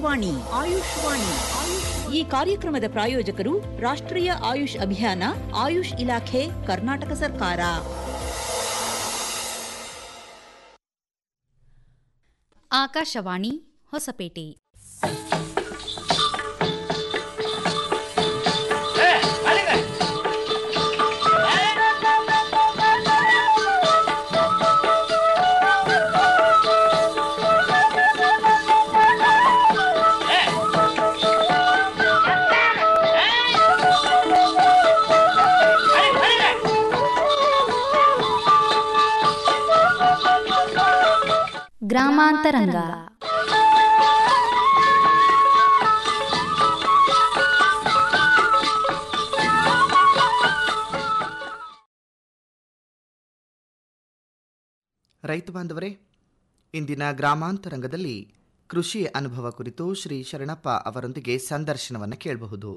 ಆಯುಷ್ವಾಣಿ ಆಯುಷ್ವಾಣಿ ಈ ಕಾರ್ಯಕ್ರಮದ ಪ್ರಾಯೋಜಕರು ರಾಷ್ಟ್ರೀಯ ಆಯುಷ್ ಅಭಿಯಾನ ಆಯುಷ್ ಇಲಾಖೆ ಕರ್ನಾಟಕ ಸರ್ಕಾರ ಆಕಾಶವಾಣಿ ಹೊಸಪೇಟೆ ಗ್ರಾಮಾಂತರಂಗ ರೈತ ಬಾಂಧವರೇ ಇಂದಿನ ಗ್ರಾಮಾಂತರಂಗದಲ್ಲಿ ಕೃಷಿ ಅನುಭವ ಕುರಿತು ಶ್ರೀ ಶರಣಪ್ಪ ಅವರೊಂದಿಗೆ ಸಂದರ್ಶನವನ್ನು ಕೇಳಬಹುದು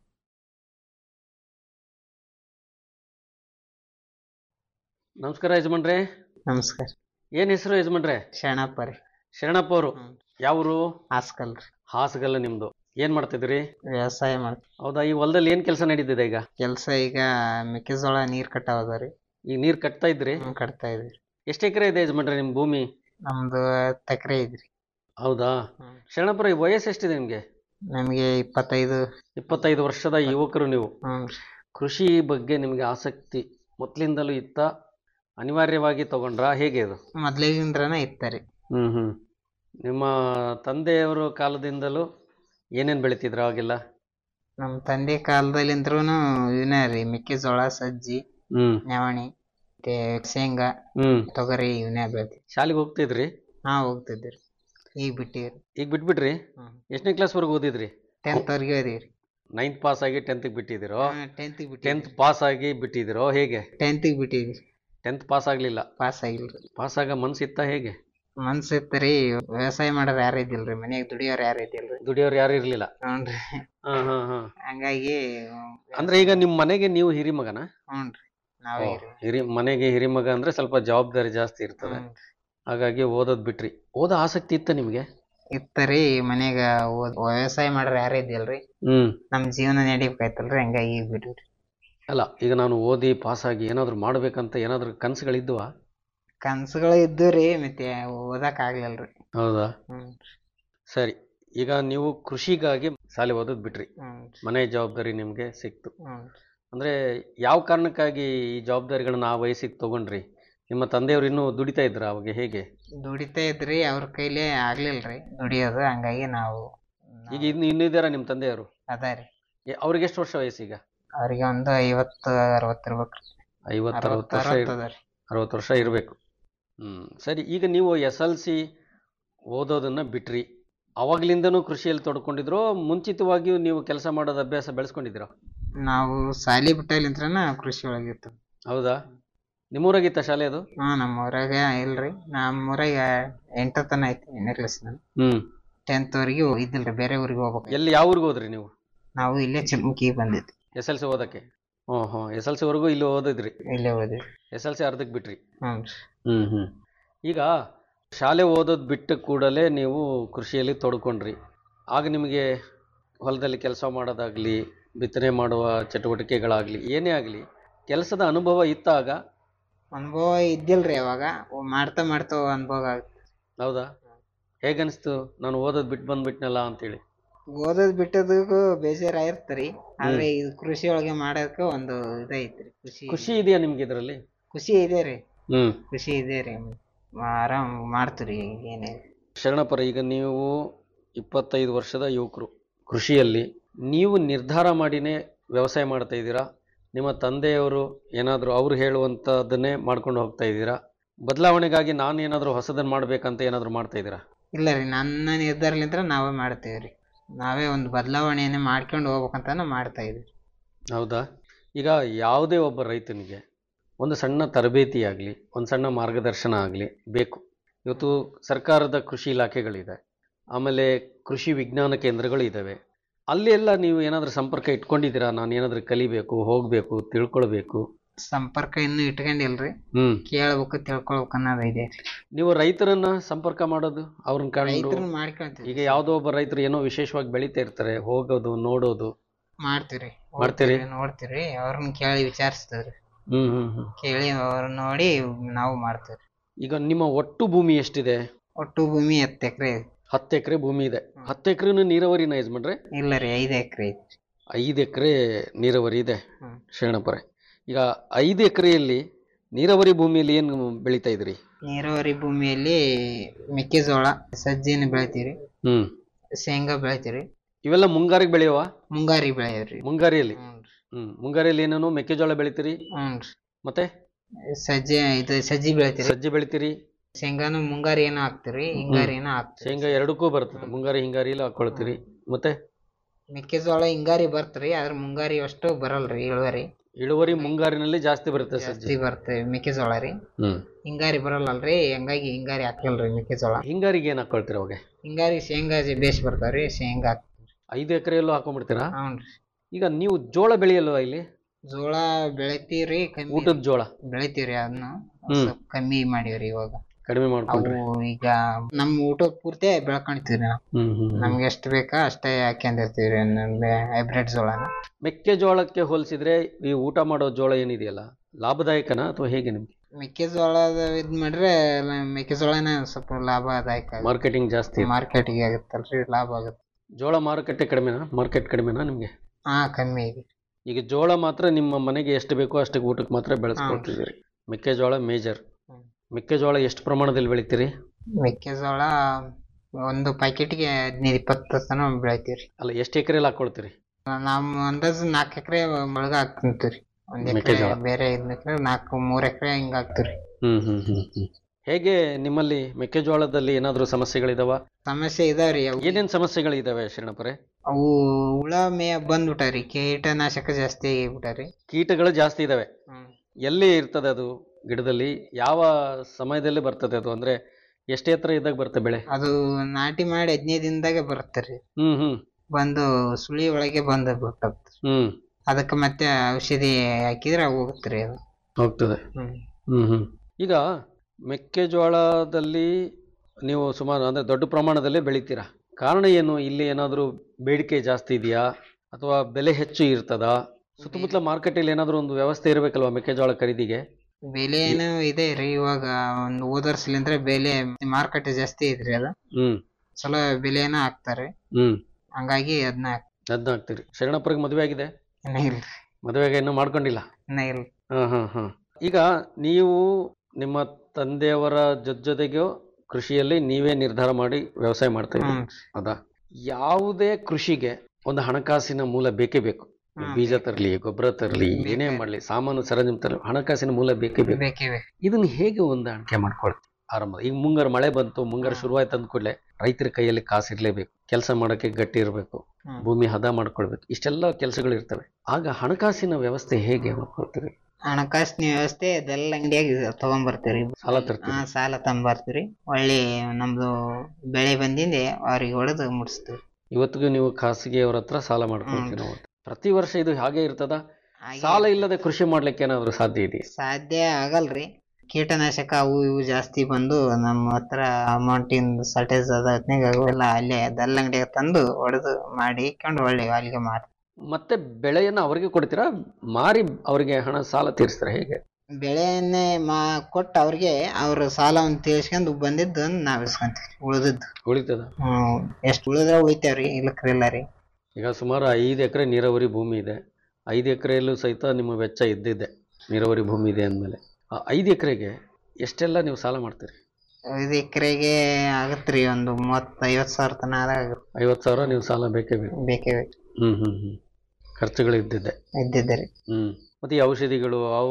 ನಮಸ್ಕಾರ ಯಜಮಾನ್ರೆ ನಮಸ್ಕಾರ ಏನ್ ಹೆಸರು ಯಜಮಾನ್ರೆ ಶರಣಪ್ಪ ರೀ ಶರಣಪ್ಪ ಅವರು ಹ್ಮ್. ಯಾವರು ಹಾಸ್ಕಲ್ ರೀ ಹಾಸಗಲ್ಲ ನಿಮ್ದು ಏನ್ ಮಾಡ್ತಿದ್ರಿ ವ್ಯವಸಾಯ ಮಾಡ್ತೀವಿ ಹೌದಾ ಈ ಹೊಲದಲ್ಲಿ ಏನ್ ಕೆಲಸ ನಡೀತಿದೆ ಈಗ ಕೆಲಸ ಈಗ ಮೆಕ್ಕೆಜೋಳ ನೀರ್ ಕಟ್ಟಾವದ ರೀ ಈಗ ನೀರ್ ಕಟ್ತಾ ಇದ್ರಿ ಹ್ಮ್, ಕಟ್ತಾ ಇದ್ವಿ ಎಷ್ಟು ಎಕರೆ ಇದೆ ಯಜಮಾನ್ರೆ ನಿಮ್ ಭೂಮಿ ನಮ್ದು ತಕ್ರೆ ಐತ್ರಿ ಹೌದಾ ಹ್ಮ್. ಶರಣಪ್ಪರ ಈ ವಯಸ್ಸು ಎಷ್ಟಿದೆ ನಿಮ್ಗೆ ನಮಗೆ ಇಪ್ಪತ್ತೈದು ಇಪ್ಪತ್ತೈದು ವರ್ಷದ ಯುವಕರು ನೀವು ಹ್ಞೂ ರೀ ಕೃಷಿ ಬಗ್ಗೆ ನಿಮ್ಗೆ ಆಸಕ್ತಿ ಮೊದ್ಲಿಂದಲೂ ಇತ್ತ ಅನಿವಾರ್ಯವಾಗಿ ತಗೊಂಡ್ರ ಹೇಗೆ ಇದು ಮೊದ್ಲಿಗಿಂದ್ರನ ಇತ್ತರಿ ಹ್ಮ್ ಹ್ಮ್ ನಿಮ್ಮ ತಂದೆಯವರ ಕಾಲದಿಂದಲೂ ಏನೇನ್ ಬೆಳಿತಿದ್ರ ಅವಾಗೆಲ್ಲ ನಮ್ಮ ತಂದೆ ಕಾಲದಲ್ಲಿಂದ್ರೂ ಇವನೇ ರೀ ಮೆಕ್ಕೆಜೋಳ ಸಜ್ಜಿ ಹ್ಮ್ ನವಣಿ ಮತ್ತೆ ಶೇಂಗಾ ಹ್ಮ್ ತೊಗರಿ ಇವನೇ ಬೆಳಿತೀವಿ ಶಾಲೆಗೆ ಹೋಗ್ತಿದ್ರಿ ಹಾ ಹೋಗ್ತಿದ್ವಿ ರೀ ಈಗ ಬಿಟ್ಟಿವ್ರಿ ಈಗ ಬಿಟ್ಬಿಟ್ರಿ ಹ್ಮ್ ಎಷ್ಟನೇ ಕ್ಲಾಸ್ವರೆಗೆ ಓದಿದ್ರಿ ಟೆಂತ್ ವರ್ಗೆ ಅದೀವಿ ನೈನ್ತ್ ಪಾಸ್ ಆಗಿ ಟೆಂತ್ಗೆ ಬಿಟ್ಟಿದ್ದೀರೋ ರೀ ಟೆಂತಿಗೆ ಟೆಂತ್ ಬಿಟ್ಟಿವಿ ಪಾಸ್ ಆಗಿ ಬಿಟ್ಟಿದ್ದೀರೋ ಹೇಗೆ ಟೆಂತಿಗೆ ಬಿಟ್ಟಿವಿ ಟೆಂತ್ ಪಾಸ್ ಆಗಲಿಲ್ಲ ಪಾಸ್ ಆಗಿಲ್ರಿ ಪಾಸ್ ಆಗ ಮನ್ಸಿತ್ತ ಹೇಗೆ ಮನ್ಸ್ ಇತ್ರಿ ವ್ಯವಸಾಯ ಮಾಡೋರ್ ಯಾರು ಇದ್ದಿಲ್ರಿ ಮನ್ಯಾಗ ದುಡಿಯೋರ್ ಯಾರು ಇದ್ದಿಲ್ರಿ ದುಡಿಯೋರು ಯಾರು ಇರ್ಲಿಲ್ಲ ಹ್ಞೂನ್ರಿ ಹಾ ಹಾ ಹಾ ಹಂಗಾಗಿ ಅಂದ್ರೆ ಈಗ ನಿಮ್ ಮನೆಗೆ ನೀವು ಹಿರಿ ಮಗನ ಹ್ಞೂನ್ರಿ ನಾವೇ ಓ, ಹಿರಿ ಮನೆಗೆ ಹಿರಿ ಮಗ ಅಂದ್ರೆ ಸ್ವಲ್ಪ ಜವಾಬ್ದಾರಿ ಜಾಸ್ತಿ ಇರ್ತದೆ ಹಾಗಾಗಿ ಓದೋದ್ ಬಿಟ್ರಿ ಓದೋ ಆಸಕ್ತಿ ಇತ್ತ ನಿಮ್ಗೆ ಇತ್ತರಿ ಮನ್ಯಾಗ ಓದ್ ವ್ಯವಸಾಯ ಮಾಡೋರ್ ಯಾರು ಇದ್ದಿಲ್ರಿ ಹ್ಮ್ ನಮ್ ಜೀವನ ನಡಿಬೇಕಾಯ್ತಲ್ರಿ ಹಂಗಾಗಿ ಈಗ ಬಿಟ್ವಿ ಅಲ್ಲ ಈಗ ನಾನು ಓದಿ ಪಾಸ್ ಆಗಿ ಏನಾದ್ರು ಮಾಡ್ಬೇಕಂತ ಏನಾದ್ರು ಕನ್ಸುಗಳಿದ್ವಾ ಕನ್ಸುಗಳು ಇದ್ದು ರೀ ಮತ್ತೆ ಓದಕ್ ಆಗ್ಲಿಲ್ರಿ ಹೌದಾ ಹ್ಮ್ ಸರಿ ಈಗ ನೀವು ಕೃಷಿಗಾಗಿ ಶಾಲೆ ಓದೋದ್ ಬಿಟ್ರಿ ಹ್ಮ್ ಮನೆ ಜವಾಬ್ದಾರಿ ನಿಮ್ಗೆ ಸಿಕ್ತು ಹ್ಮ್ ಅಂದ್ರೆ ಯಾವ ಕಾರಣಕ್ಕಾಗಿ ಈ ಜವಾಬ್ದಾರಿಗಳನ್ನ ಆ ವಯಸ್ಸಿಗೆ ತಗೊಂಡ್ರಿ ನಿಮ್ಮ ತಂದೆಯವರು ಇನ್ನೂ ದುಡಿತಾ ಇದ್ರ ಅವಾಗ ಹೇಗೆ ದುಡಿತಾ ಇದ್ರಿ ಅವ್ರ ಕೈಲಿ ಆಗ್ಲಿಲ್ರಿ ದುಡಿಯೋದು ಹಂಗಾಗಿ ನಾವು ಈಗ ಇನ್ನು ಇನ್ನಿದ್ದಾರ ನಿಮ್ಮ ತಂದೆಯವರು ಅದ ರೀ ಎ- ಅವ್ರಿಗೆ ಎಷ್ಟು ವರ್ಷ ವಯಸ್ಸೀಗ ಅವ್ರಿಗೆ ಒಂದು ಐವತ್ತು ಅರವತ್ತು ಇರ್ಬೇಕ್ರಿ ಐವತ್ತು ಅರವತ್ತು ಅರವತ್ತು ವರ್ಷ ಅರವತ್ತು ಇರ್- ಅದ ರೀ ಅರವತ್ತು ವರ್ಷ ಇರಬೇಕು ಹ್ಮ್ ಸರಿ ಈಗ ನೀವು ಎಸ್ ಎಲ್ ಸಿ ಓದೋದನ್ನ ಬಿಟ್ರಿ ಅವಾಗ್ಲಿಂದನೂ ಕೃಷಿಯಲ್ಲಿ ತೊಡ್ಕೊಂಡಿದ್ರೋ ಮುಂಚಿತವಾಗಿಯೂ ನೀವು ಕೆಲಸ ಮಾಡೋದು ಅಭ್ಯಾಸ ಬೆಳೆಸ್ಕೊಂಡಿದ್ದೀರಾ ನಾವು ಶಾಲಿ ಬಿಟ್ಟಲಿಂತ್ರನ ಕೃಷಿ ಒಳಗಿತ್ತು ಹೌದಾ ನಿಮ್ಮೂರಾಗಿತ್ತ ಶಾಲೆ ಅದು ಹಾ ನಮ್ಮ ಊರಾಗ ಇಲ್ರಿ ನಮ್ಮ ಊರಾಗ ಎಂಟು ತನ ಐತಿ ಎಂಟನೇ ಕ್ಲಾಸ್ ಹ್ಮ್ ಟೆಂತ್ ವರೆಗೆ ಇದ್ದಿಲ್ರಿ ಬೇರೆ ಊರಿಗೆ ಹೋಗ್ಬೇಕು ಎಲ್ಲಿ ಯಾವ ಊರಿಗೆ ಹೋದ್ರಿ ನೀವು ನಾವು ಇಲ್ಲೇ ಚಿಲ್ಮುಖಿ ಬಂದಿದ್ವಿ ಎಸ್ ಎಲ್ ಸಿ ಓದಕ್ಕೆ ಹ್ಞೂ ಹ್ಞೂ ಎಸ್ ಎಲ್ ಸಿ ವರೆಗೂ ಇಲ್ಲಿ ಓದಿದ್ರಿ ಇಲ್ಲೇ ಓದಿವಿ ಎಸ್ ಎಲ್ ಸಿ ಅರ್ಧಕ್ಕೆ ಬಿಟ್ರಿ ಹ್ಞೂ ಹ್ಮ್ ಹ್ಮ್ ಈಗ ಶಾಲೆ ಓದೋದು ಬಿಟ್ಟ ಕೂಡಲೇ ನೀವು ಕೃಷಿಯಲ್ಲಿ ತೊಡ್ಕೊಂಡ್ರಿ ಆಗ ನಿಮಗೆ ಹೊಲದಲ್ಲಿ ಕೆಲಸ ಮಾಡೋದಾಗ್ಲಿ ಬಿತ್ತನೆ ಮಾಡುವ ಚಟುವಟಿಕೆಗಳಾಗ್ಲಿ ಏನೇ ಆಗಲಿ ಕೆಲಸದ ಅನುಭವ ಇತ್ತಾಗ ಅನುಭವ ಇದ್ದಿಲ್ರಿ ಅವಾಗ ಓ ಮಾಡ್ತಾ ಮಾಡ್ತಾ ಅನುಭವ ಆಗುತ್ತೆ ಹೌದಾ ಹೇಗನ್ನಿಸ್ತು ನಾನು ಓದೋದು ಬಿಟ್ಟು ಬಂದ್ಬಿಟ್ನಲ್ಲ ಅಂತೇಳಿ ಓದೋದ್ ಬಿಟ್ಟದಕ್ಕೂ ಬೇಜಾರಾಗಿರ್ತರಿ ಆದ್ರೆ ಇದು ಕೃಷಿ ಒಳಗೆ ಮಾಡೋದಕ್ಕೆ ಒಂದು ಇದೈತ್ರಿ ಖುಷಿ ಖುಷಿ ಇದೆಯಾ ನಿಮ್ಗೆ ಇದರಲ್ಲಿ ಖುಷಿ ಇದೆ ರೀ ಹ್ಮ್ ಖುಷಿ ಇದೆ ರೀ ಆರಾಮ್ ಮಾಡ್ತೀರಿ ಏನೇ ಶರಣಪ್ಪರ ಈಗ ನೀವು ಇಪ್ಪತ್ತೈದು ವರ್ಷದ ಯುವಕರು ಕೃಷಿಯಲ್ಲಿ ನೀವು ನಿರ್ಧಾರ ಮಾಡಿನೇ ವ್ಯವಸಾಯ ಮಾಡ್ತಾ ಇದ್ದೀರಾ ನಿಮ್ಮ ತಂದೆಯವರು ಏನಾದರೂ ಅವ್ರು ಹೇಳುವಂಥದ್ದನ್ನೇ ಮಾಡ್ಕೊಂಡು ಹೋಗ್ತಾ ಇದ್ದೀರಾ ಬದಲಾವಣೆಗಾಗಿ ನಾನು ಏನಾದರೂ ಹೊಸದನ್ನು ಮಾಡ್ಬೇಕಂತ ಏನಾದರೂ ಮಾಡ್ತಾ ಇದ್ದೀರಾ ಇಲ್ಲ ರೀ ನನ್ನ ನಿರ್ಧಾರಲಿಂತ್ರ ನಾವೇ ಮಾಡ್ತೇವೆ ರೀ ನಾವೇ ಒಂದು ಬದಲಾವಣೆಯನ್ನೇ ಮಾಡ್ಕೊಂಡು ಹೋಗ್ಬೇಕಂತ ಮಾಡ್ತಾ ಇದೀವಿ ಹೌದಾ ಈಗ ಯಾವುದೇ ಒಬ್ಬ ರೈತನಿಗೆ ಒಂದು ಸಣ್ಣ ತರಬೇತಿ ಆಗಲಿ ಒಂದು ಸಣ್ಣ ಮಾರ್ಗದರ್ಶನ ಆಗಲಿ ಬೇಕು ಇವತ್ತು ಸರ್ಕಾರದ ಕೃಷಿ ಇಲಾಖೆಗಳಿದೆ ಆಮೇಲೆ ಕೃಷಿ ವಿಜ್ಞಾನ ಕೇಂದ್ರಗಳು ಇದ್ದಾವೆ ಅಲ್ಲಿ ಎಲ್ಲ ನೀವು ಏನಾದರೂ ಸಂಪರ್ಕ ಇಟ್ಕೊಂಡಿದ್ದೀರಾ ನಾನು ಏನಾದರೂ ಕಲಿಬೇಕು ಹೋಗಬೇಕು ತಿಳ್ಕೊಳ್ಬೇಕು ಸಂಪರ್ಕ ಇನ್ನೂ ಇಟ್ಕೊಂಡಿಲ್ರಿ ಹ್ಮ್ ಕೇಳ್ಬೇಕು ತಿಳ್ಕೊಳ್ಬೇಕು ಅನ್ನೋದು ಇದೆ ನೀವು ರೈತರನ್ನ ಸಂಪರ್ಕ ಮಾಡೋದು ಅವ್ರನ್ನ ಕಂಡು ರೈತರು ಮಾಡ್ಕೊಂತೀವಿ ಈಗ ಯಾವುದೋ ಒಬ್ಬ ರೈತರು ಏನೋ ವಿಶೇಷವಾಗಿ ಬೆಳಿತಾ ಇರ್ತಾರೆ ಹೋಗೋದು ನೋಡೋದು ಮಾಡ್ತೀವ್ರಿ ಮಾಡ್ತೀರಿ? ಹೋಗ್ತೀವ್ರಿ, ನೋಡ್ತೀವ್ರಿ ಅವ್ರನ್ನ ಕೇಳಿ ವಿಚಾರಿಸ್ತೀವ್ರಿ ಹ್ಮ್ ಹ್ಮ್ ಹ್ಮ್ ಕೇಳಿ ಅವ್ರನ್ನ ನೋಡಿ ನಾವು ಮಾಡ್ತೀವ್ರಿ ಈಗ ನಿಮ್ಮ ಒಟ್ಟು ಭೂಮಿ ಎಷ್ಟಿದೆ ಒಟ್ಟು ಭೂಮಿ ಹತ್ತು ಎಕರೆ ಹತ್ತು ಎಕರೆ ಭೂಮಿ ಇದೆ ಹತ್ತು ಎಕರೆನು ನೀರಾವರಿನ ಯಜಮಾನ್ರೆ ಇಲ್ಲ ರೀ ಐದು ಎಕರೆ ಐತಿ ಐದು ಎಕರೆ ನೀರಾವರಿ ಇದೆ ಹ್ಮ್. ಶರಣಪ್ಪರೆ ಈಗ ಐದು ಎಕರೆಯಲ್ಲಿ ನೀರಾವರಿ ಭೂಮಿಯಲ್ಲಿ ಏನು ಬೆಳಿತಾ ಇದ್ರಿ ನೀರಾವರಿ ಭೂಮಿಯಲ್ಲಿ ಮೆಕ್ಕೆಜೋಳ ಸಜ್ಜಿನ ಬೆಳಿತೀವ್ರಿ ಹ್ಮ್ ಶೇಂಗಾ ಬೆಳಿತೀವ್ರಿ ಇವೆಲ್ಲ ಮುಂಗಾರಿಗೆ ಬೆಳೆಯವ ಮುಂಗಾರಿ ಬೆಳೆಯವ್ರಿ ಮುಂಗಾರಿಯಲ್ಲಿ ಹ್ಞೂ ಹ್ಮ್ ಮುಂಗಾರಿಯಲ್ಲಿ ಏನೇನು ಮೆಕ್ಕೆಜೋಳ ಬೆಳಿತೀರಿ ಹ್ಞೂ ಮತ್ತೆ ಸಜ್ಜೆ ಇದು ಸಜ್ಜಿ ಬೆಳಿತೀರಿ ಸಜ್ಜೆ ಬೆಳಿತೀರಿ ಶೇಂಗಾನು ಮುಂಗಾರಿ ಏನೋ ಹಾಕ್ತಿವ್ರಿ ಹಿಂಗಾರಿ ಏನೋ ಹಾಕ್ತಿವಿ ಶೇಂಗಾ ಎರಡಕ್ಕೂ ಬರ್ತದೆ ಮುಂಗಾರಿ ಹಿಂಗಾರಿಲಿ ಹಾಕೊಳ್ತೀರಿ ಮತ್ತೆ ಮೆಕ್ಕೆಜೋಳ ಹಿಂಗಾರಿ ಬರ್ತ್ರಿ ಆದ್ರ ಮುಂಗಾರಿ ಅಷ್ಟು ಬರಲ್ರಿ ಇಳುವರಿ ಇಳುವರಿ ಮುಂಗಾರಿನಲ್ಲಿ ಜಾಸ್ತಿ ಬರುತ್ತೆ ಜಾಸ್ತಿ ಸಜ್ಜೆ ಬರ್ತದೆ ಮೆಕ್ಕೆಜೋಳ ರೀ ಹ್ಮ್ ಹಿಂಗಾರಿ ಬರಲ್ಲಲ್ರಿ ಹಂಗಾಗಿ ಹಿಂಗಾರಿ ಹಾಕಿಲ್ರಿ ಮೆಕ್ಕೆಜೋಳ ಹಿಂಗಾರಿಗೆ ಏನ್ ಹಾಕೊಳ್ತೀರ ಅವಾಗ ಹಿಂಗಾರಿ ಶೇಂಗಾ ಜೆ- ಬೇಸ್ ಬರ್ತಾವ್ರಿ ಶೇಂಗಾ ಹಾಕ್- ಐದು ಎಕರೆಯಲ್ಲೂ ಹಾಕೊಂಡ್ಬಿಡ್ತೀರಾ ಹ್ಞೂನ್ರಿ ಈಗ ನೀವು ಜೋಳ ಬೆಳೆಯಲ್ವಾ ಇಲ್ಲಿ ಜೋಳ ಬೆಳಿತೀವ್ರಿ ಕಮ್ಮಿ ಊಟದ ಜೋಳ ಬೆಳಿತೀವ್ರಿ ಅದನ್ನ ಹ್ಮ್. ಸ್ವಲ್ಪ ಕಮ್ಮಿ ಮಾಡೀವ್ರಿ ಇವಾಗ ಕಡಿಮೆ ಅವು ಮಾಡ್ಕೊಂಡ್ರಿ ಈಗ ನಮ್ ಊಟ ಪೂರ್ತಿ ಬೆಳ್ಕೊಂತೀವ್ರಿ ನಾವು ಹ್ಮ್ ಹ್ಮ್ ಹ್ಮ್. ನಮ್ಗೆ ಎಷ್ಟು ಬೇಕಾ ಅಷ್ಟೇ ಹಾಕ್ಯಂದಿರ್ತೀವ್ರಿ ಹೈಬ್ರಿಡ್ ಜೋಳನ ಮೆಕ್ಕೆಜೋಳಕ್ಕೆ ಹೋಲಿಸಿದ್ರೆ ಈ ಊಟ ಮಾಡೋ ಜೋಳ ಏನಿದೆಯಲ್ಲ ಲಾಭದಾಯಕನಾ ಅಥವಾ ಹೇಗೆ ನಿಮ್ಗೆ ಮೆಕ್ಕೆಜೋಳದ ಇದ್ ಮಾಡ್ರೆ ಲ- ಮೆಕ್ಕೆಜೋಳನ ಸ್ವಲ್ಪ ಲಾಭದಾಯಕ ಮಾರ್ಕೆಟಿಂಗ್ ಜಾಸ್ತಿ ಇದೆ. ಮಾರ್ಕೆಟಿಗೆ ಆಗುತ್ತಲ್ರಿ ಲಾಭ ಆಗುತ್ತೆ ಜೋಳ ಮಾರುಕಟ್ಟೆ ಕಡಿಮೆನಾ ಮಾರ್ಕೆಟ್ ಕಡಿಮೆನಾ ನಿಮ್ಗೆ ಹಾ ಕಮ್ಮಿ ಇದೆ ಈಗ ಜೋಳ ಮಾತ್ರ ನಿಮ್ಮ ಮನೆಗೆ ಎಷ್ಟು ಬೇಕೋ ಅಷ್ಟಕ್ಕೆ ಊಟಕ್ಕೆ ಮಾತ್ರ ಬೆಳೆಸ್ಕೊಳ್ತಿದ್ದೀರಿ ಮೆಕ್ಕೆಜೋಳ ಮೇಜರ್ ಹ್ಮ್. ಮೆಕ್ಕೆಜೋಳ ಎಷ್ಟು ಪ್ರಮಾಣದಲ್ಲಿ ಬೆಳಿತೀರಿ ಮೆಕ್ಕೆಜೋಳ ಒಂದು ಪ್ಯಾಕೆಟ್ಗೆ ಹದಿನೈದು ಇಪ್ಪತ್ತು ತನ ಬೆಳಿತೀವ್ರಿ ಅಲ್ಲ ಎಷ್ಟು ಎಕರೆಲಿ ಹಾಕೊಳ್ತೀರಿ ನಮ್ಮ ಅಂದಾಜು ನಾಲ್ಕು ಎಕರೆ ಒಳಗ ಹಾಕ್ತಿರ್ತೀವ್ರಿ ಒಂದ್ ಎಕರೆ ಮೆಕ್ಕೆಜೋಳ. ಬೇರೆ ಐದ್ ಎಕರೆ ನಾಲ್ಕು ಮೂರ್ ಎಕರೆ ಹಿಂಗ ಹಾಕ್ತಿವ್ರಿ ಹ್ಮ್ ಹ್ಮ್ ಹ್ಮ್ ಹ್ಮ್ ಹೇಗೆ ನಿಮ್ಮಲ್ಲಿ ಮೆಕ್ಕೆಜೋಳದಲ್ಲಿ ಏನಾದರೂ ಸಮಸ್ಯೆಗಳಿದಾವ ಸಮಸ್ಯೆ ಇದಾವ್ರಿ ಅವು ಏನೇನ್ ಸಮಸ್ಯೆಗಳಿದಾವೆ ಶರಣಪರೆ ಅವು ಹುಳ ಮೇ ಬಂದ್ಬಿಟ್ಟಾರಿ ಕೀಟನಾಶಕ ಜಾಸ್ತಿ ಆಗಿಬಿಟ್ಟಾರಿ ಕೀಟಗಳು ಜಾಸ್ತಿ ಇದಾವೆ ಹ್ಮ್ ಎಲ್ಲಿ ಇರ್ತದೆ ಅದು ಗಿಡದಲ್ಲಿ ಯಾವ ಸಮಯದಲ್ಲಿ ಬರ್ತದೆ ಅದು ಅಂದ್ರೆ ಎಷ್ಟು ಎತ್ತರ ಇದ್ದಾಗ ಬರುತ್ತೆ ಬೆಳೆ ಅದು ನಾಟಿ ಮಾಡಿ ಹದಿನೈದು ದಿನದಾಗೆ ಬರುತ್ತಾರೆ ಹ್ಮ್ ಹ್ಮ್ ಬಂದು ಸುಳಿ ಒಳಗೆ ಬಂದು ಬಿಟ್ಟದ ಹ್ಮ್ ಅದಕ್ಕೆ ಮತ್ತೆ ಔಷಧಿ ಹಾಕಿದ್ರೆ ಹೋಗುತ್ತೆ ಅದು ಹೋಗ್ತದೆ ಹ್ಮ್ ಹ್ಮ್ ಹ್ಮ್ ಈಗ ಮೆಕ್ಕೆಜೋಳದಲ್ಲಿ ನೀವು ಸುಮಾರು ಅಂದ್ರೆ ದೊಡ್ಡ ಪ್ರಮಾಣದಲ್ಲಿ ಬೆಳಿತೀರಾ ಕಾರಣ ಏನು ಇಲ್ಲಿ ಏನಾದರೂ ಬೇಡಿಕೆ ಜಾಸ್ತಿ ಇದೆಯಾ ಅಥವಾ ಬೆಲೆ ಹೆಚ್ಚು ಇರ್ತದಾ ಸುತ್ತಮುತ್ತಲ ಮಾರ್ಕೆಟಲ್ಲಿ ಏನಾದರೂ ಒಂದು ವ್ಯವಸ್ಥೆ ಇರಬೇಕಲ್ವಾ ಮೆಕ್ಕೆಜೋಳ ಖರೀದಿಗೆ ಬೆಲೆ ಏನೋ ಇದೆ ರೀ ಇವಾಗ ಒಂದು ಹೋದ ವರ್ಷಲಿಂದ್ರೆ ಬೆಲೆ ಮಾರ್ಕೆಟ್ ಜಾಸ್ತಿ ಐತ್ರಿ ಅದು ಹ್ಮ್ ಚಲೋ ಬೆಲೆನ ಹಾಕ್ತಾರೆ ಹ್ಮ್ ಹಂಗಾಗಿ ಅದನ್ನ ಅದನ್ನ ಹಾಕ್ತೀರಿ ಶರಣಪ್ಪರಿಗೆ ಮದುವೆ ಆಗಿದೆ ಇನ್ನ ಇಲ್ರಿ ಮದುವೆಗೆ ಇನ್ನೂ ಮಾಡ್ಕೊಂಡಿಲ್ಲ ಇನ್ನ ಇಲ್ರಿ ಹಾ ಹಾ ಹಾ ಈಗ ನೀವು ನಿಮ್ಮ ತಂದೆಯವರ ಜೊತೆ ಜೊತೆಗೂ ಕೃಷಿಯಲ್ಲಿ ನೀವೇ ನಿರ್ಧಾರ ಮಾಡಿ ವ್ಯವಸಾಯ ಮಾಡ್ತಾ ಇದ್ದೀರಿ ಹ್ಮ್ ಹೌದಾ ಯಾವುದೇ ಕೃಷಿಗೆ ಒಂದು ಹಣಕಾಸಿನ ಮೂಲ ಬೇಕೇ ಬೇಕು ಹ್ಮ್. ಬೀಜ ತರಲಿ ಗೊಬ್ಬರ ತರಲಿ ಬೇಕೇ ಏನೇ ಬೇಕು. ಮಾಡಲಿ ಸಾಮಾನು ಸರಂಜಾಮ ತರಲಿ ಹಣಕಾಸಿನ ಮೂಲ ಬೇಕೇ ಬೇಕು ಬೇಕೇ ಬೇಕು ಇದನ್ನ ಹೇಗೆ ಹೊಂದಾಣಿಕೆ ಮಾಡ್ಕೊಳ್ತೀವಿ ಆರಂಭ ಈಗ ಮುಂಗಾರು ಮಳೆ ಬಂತು ಮುಂಗಾರು ಹ್ಮ್. ಶುರುವಾಯ್ತು ಅಂದ ಕೂಡಲೇ ರೈತರ ಕೈಯಲ್ಲಿ ಕಾಸು ಇರಲೇಬೇಕು ಕೆಲಸ ಮಾಡೋಕ್ಕೆ ಗಟ್ಟಿ ಇರಬೇಕು ಹ್ಮ್. ಭೂಮಿ ಹದ ಮಾಡ್ಕೊಳ್ಬೇಕು ಇಷ್ಟೆಲ್ಲ ಕೆಲಸಗಳು ಇರ್ತವೆ ಆಗ ಹಣಕಾಸಿನ ವ್ಯವಸ್ಥೆ ಹೇಗೆ ಮಾಡ್ಕೊಳ್ತೀವಿ ಹಣಕಾಸಿನ ವ್ಯವಸ್ಥೆ ಅದೆಲ್ಲ ಅಂಗಡಿಯಾಗ ತಗೊಂಬರ್ತೀವ್ರಿ ಸಾಲ ಹಾ ತರ್ತೀವಿ ಸಾಲ ತಂಬರ್ತೀವ್ರಿ ಒಳ್ಳೆ ನಮ್ದು ಬೆಳೆ ಬಂದಿಂದೆ ಅವ್ರಿಗೆ ಹೊಡೆದು ಮುಡಿಸ್ತೀವಿ ಇವತ್ತಿಗೂ ನೀವು ಖಾಸಗಿಯವರ ಹತ್ರ ಸಾಲ ಮಾಡ್ಕೊಳ್ತೀವಿ ನಾವು ಪ್ರತಿ ವರ್ಷ ಇದು ಹಾಗೆ ಇರ್ತದ ಹಾಗೆ ಸಾಲ ಇಲ್ಲದೆ ಕೃಷಿ ಮಾಡ್ಲಿಕ್ಕೆ ಏನಾದ್ರು ಸಾಧ್ಯ ಇದೆಯಾ ಸಾಧ್ಯ ಆಗಲ್ರಿ ಕೀಟನಾಶಕ ಅವು ಇವು ಜಾಸ್ತಿ ಬಂದು ನಮ್ಮ ಹತ್ರ ಅಮೌಂಟಿಂದ ಸರ್ಟೇಜ್ ಅದ ಹೊತ್ನ್ಯಾಗ ಅವೆಲ್ಲ ಅಲ್ಲೇ ದಲ್ಲ ಅಂಗಡಿಯಾಗ ತಂದು ಹೊಡೆದು ಮಾಡಿ ಇಕ್ಕೊಂಡು ಒಳ್ಳೆ ಅಲ್ಲಿಗೆ ಮಾರ್ ಮತ್ತೆ ಬೆಳೆಯನ್ನು ಅವರಿಗೆ ಕೊಡ್ತೀರಾ ಮಾರಿ ಅವರಿಗೆ ಹಣ ಸಾಲ ತೀರಿಸ್ತಾರೆ ಹೇಗೆ ಬೆಳೆಯನ್ನೇ ಮಾ ಕೊಟ್ಟು ಅವ್ರಿಗೆ ಅವ್ರ ಸಾಲವನ್ನು ತೀರ್ಸ್ಕೊಂಡು ಬಂದಿದ್ದು ನಾವ್ ಇಸ್ಕೊಂತೀವಿ ಉಳಿದಿದ್ದು ಉಳಿತದ ಹ್ಮ್ ಎಷ್ಟು ಉಳಿದ್ರೆ ಉಳಿತೇವ್ರಿ ಇಲ್ಲಕ್ರಿ ಇಲ್ಲ ರೀ ಈಗ ಸುಮಾರು ಐದು ಎಕರೆ ನೀರಾವರಿ ಭೂಮಿ ಇದೆ ಐದು ಎಕರೆಯಲ್ಲೂ ಸಹಿತ ನಿಮ್ಮ ವೆಚ್ಚ ಇದ್ದಿದೆ ನೀರಾವರಿ ಭೂಮಿ ಇದೆ ಅಂದಮೇಲೆ ಆ ಐದು ಎಕರೆಗೆ ಎಷ್ಟೆಲ್ಲ ನೀವು ಸಾಲ ಮಾಡ್ತೀರಿ ಐದು ಎಕರೆಗೆ ಆಗತ್ರಿ ಒಂದು ಮೂವತ್ತು ಐವತ್ತು ಸಾವಿರ ತನ ಆದಾಗ ಆಗತ್ತೆ. ಐವತ್ತು ಸಾವಿರ ನೀವು ಸಾಲ ಬೇಕೇ ಬೇಕು ಬೇಕೇ ಬೇಕು ಹ್ಮ್ ಹ್ಮ್ ಹ್ಮ್ ಖರ್ಚುಗಳು ಇದ್ದಿದ್ದೆ ಇದ್ದಿದ್ದೆ ರೀ ಹ್ಮ್ ಮತ್ತೆ ಈ ಔಷಧಿಗಳು ಅವು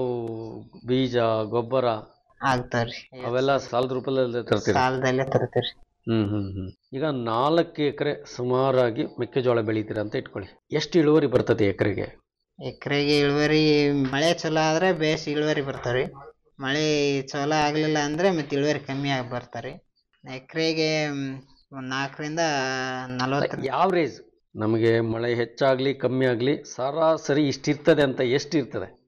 ಬೀಜ ಗೊಬ್ಬರ ಆಗ್ತಾವ್ರಿ ಅವೆಲ್ಲ ಸಾಲದ ರೂಪದಲ್ಲಿ ತರ್ತೀರಿ ಸಾಲದಲ್ಲೇ ತರ್ತೀವ್ರಿ ಹ್ಮ್ ಹ್ಮ್ ಹ್ಮ್ ಈಗ ನಾಲ್ಕು ಎಕರೆ ಸುಮಾರಾಗಿ ಮೆಕ್ಕೆಜೋಳ ಬೆಳಿತೀರ ಅಂತ ಇಟ್ಕೊಳ್ಳಿ ಎಷ್ಟು ಇಳುವರಿ ಬರ್ತದೆ ಎಕರೆಗೆ ಎಕರೆಗೆ ಇಳುವರಿ ಮಳೆ ಚಲೋ ಆದ್ರೆ ಬೇಸ್ ಇಳುವರಿ ಬರ್ತಾವ್ರಿ ಮಳೆ ಚಲೋ ಆಗ್ಲಿಲ್ಲ ಅಂದ್ರೆ ಮತ್ತೆ ಇಳುವರಿ ಕಮ್ಮಿ ಆಗಿ ಬರ್ತಾವ್ರಿ ಎಕರೆಗೆ ಒಂದ್ ನಾಲ್ಕರಿಂದ ನಲವತ್ತು ಯಾವ್ರೇಜ್ ನಮಗೆ ಮಳೆ ಹೆಚ್ಚಾಗ್ಲಿ ಕಮ್ಮಿ ಆಗ್ಲಿ ಸರಾಸರಿ ಇಷ್ಟಿರ್ತದೆ ಅಂತ ಎಷ್ಟು ಇರ್ತದೆ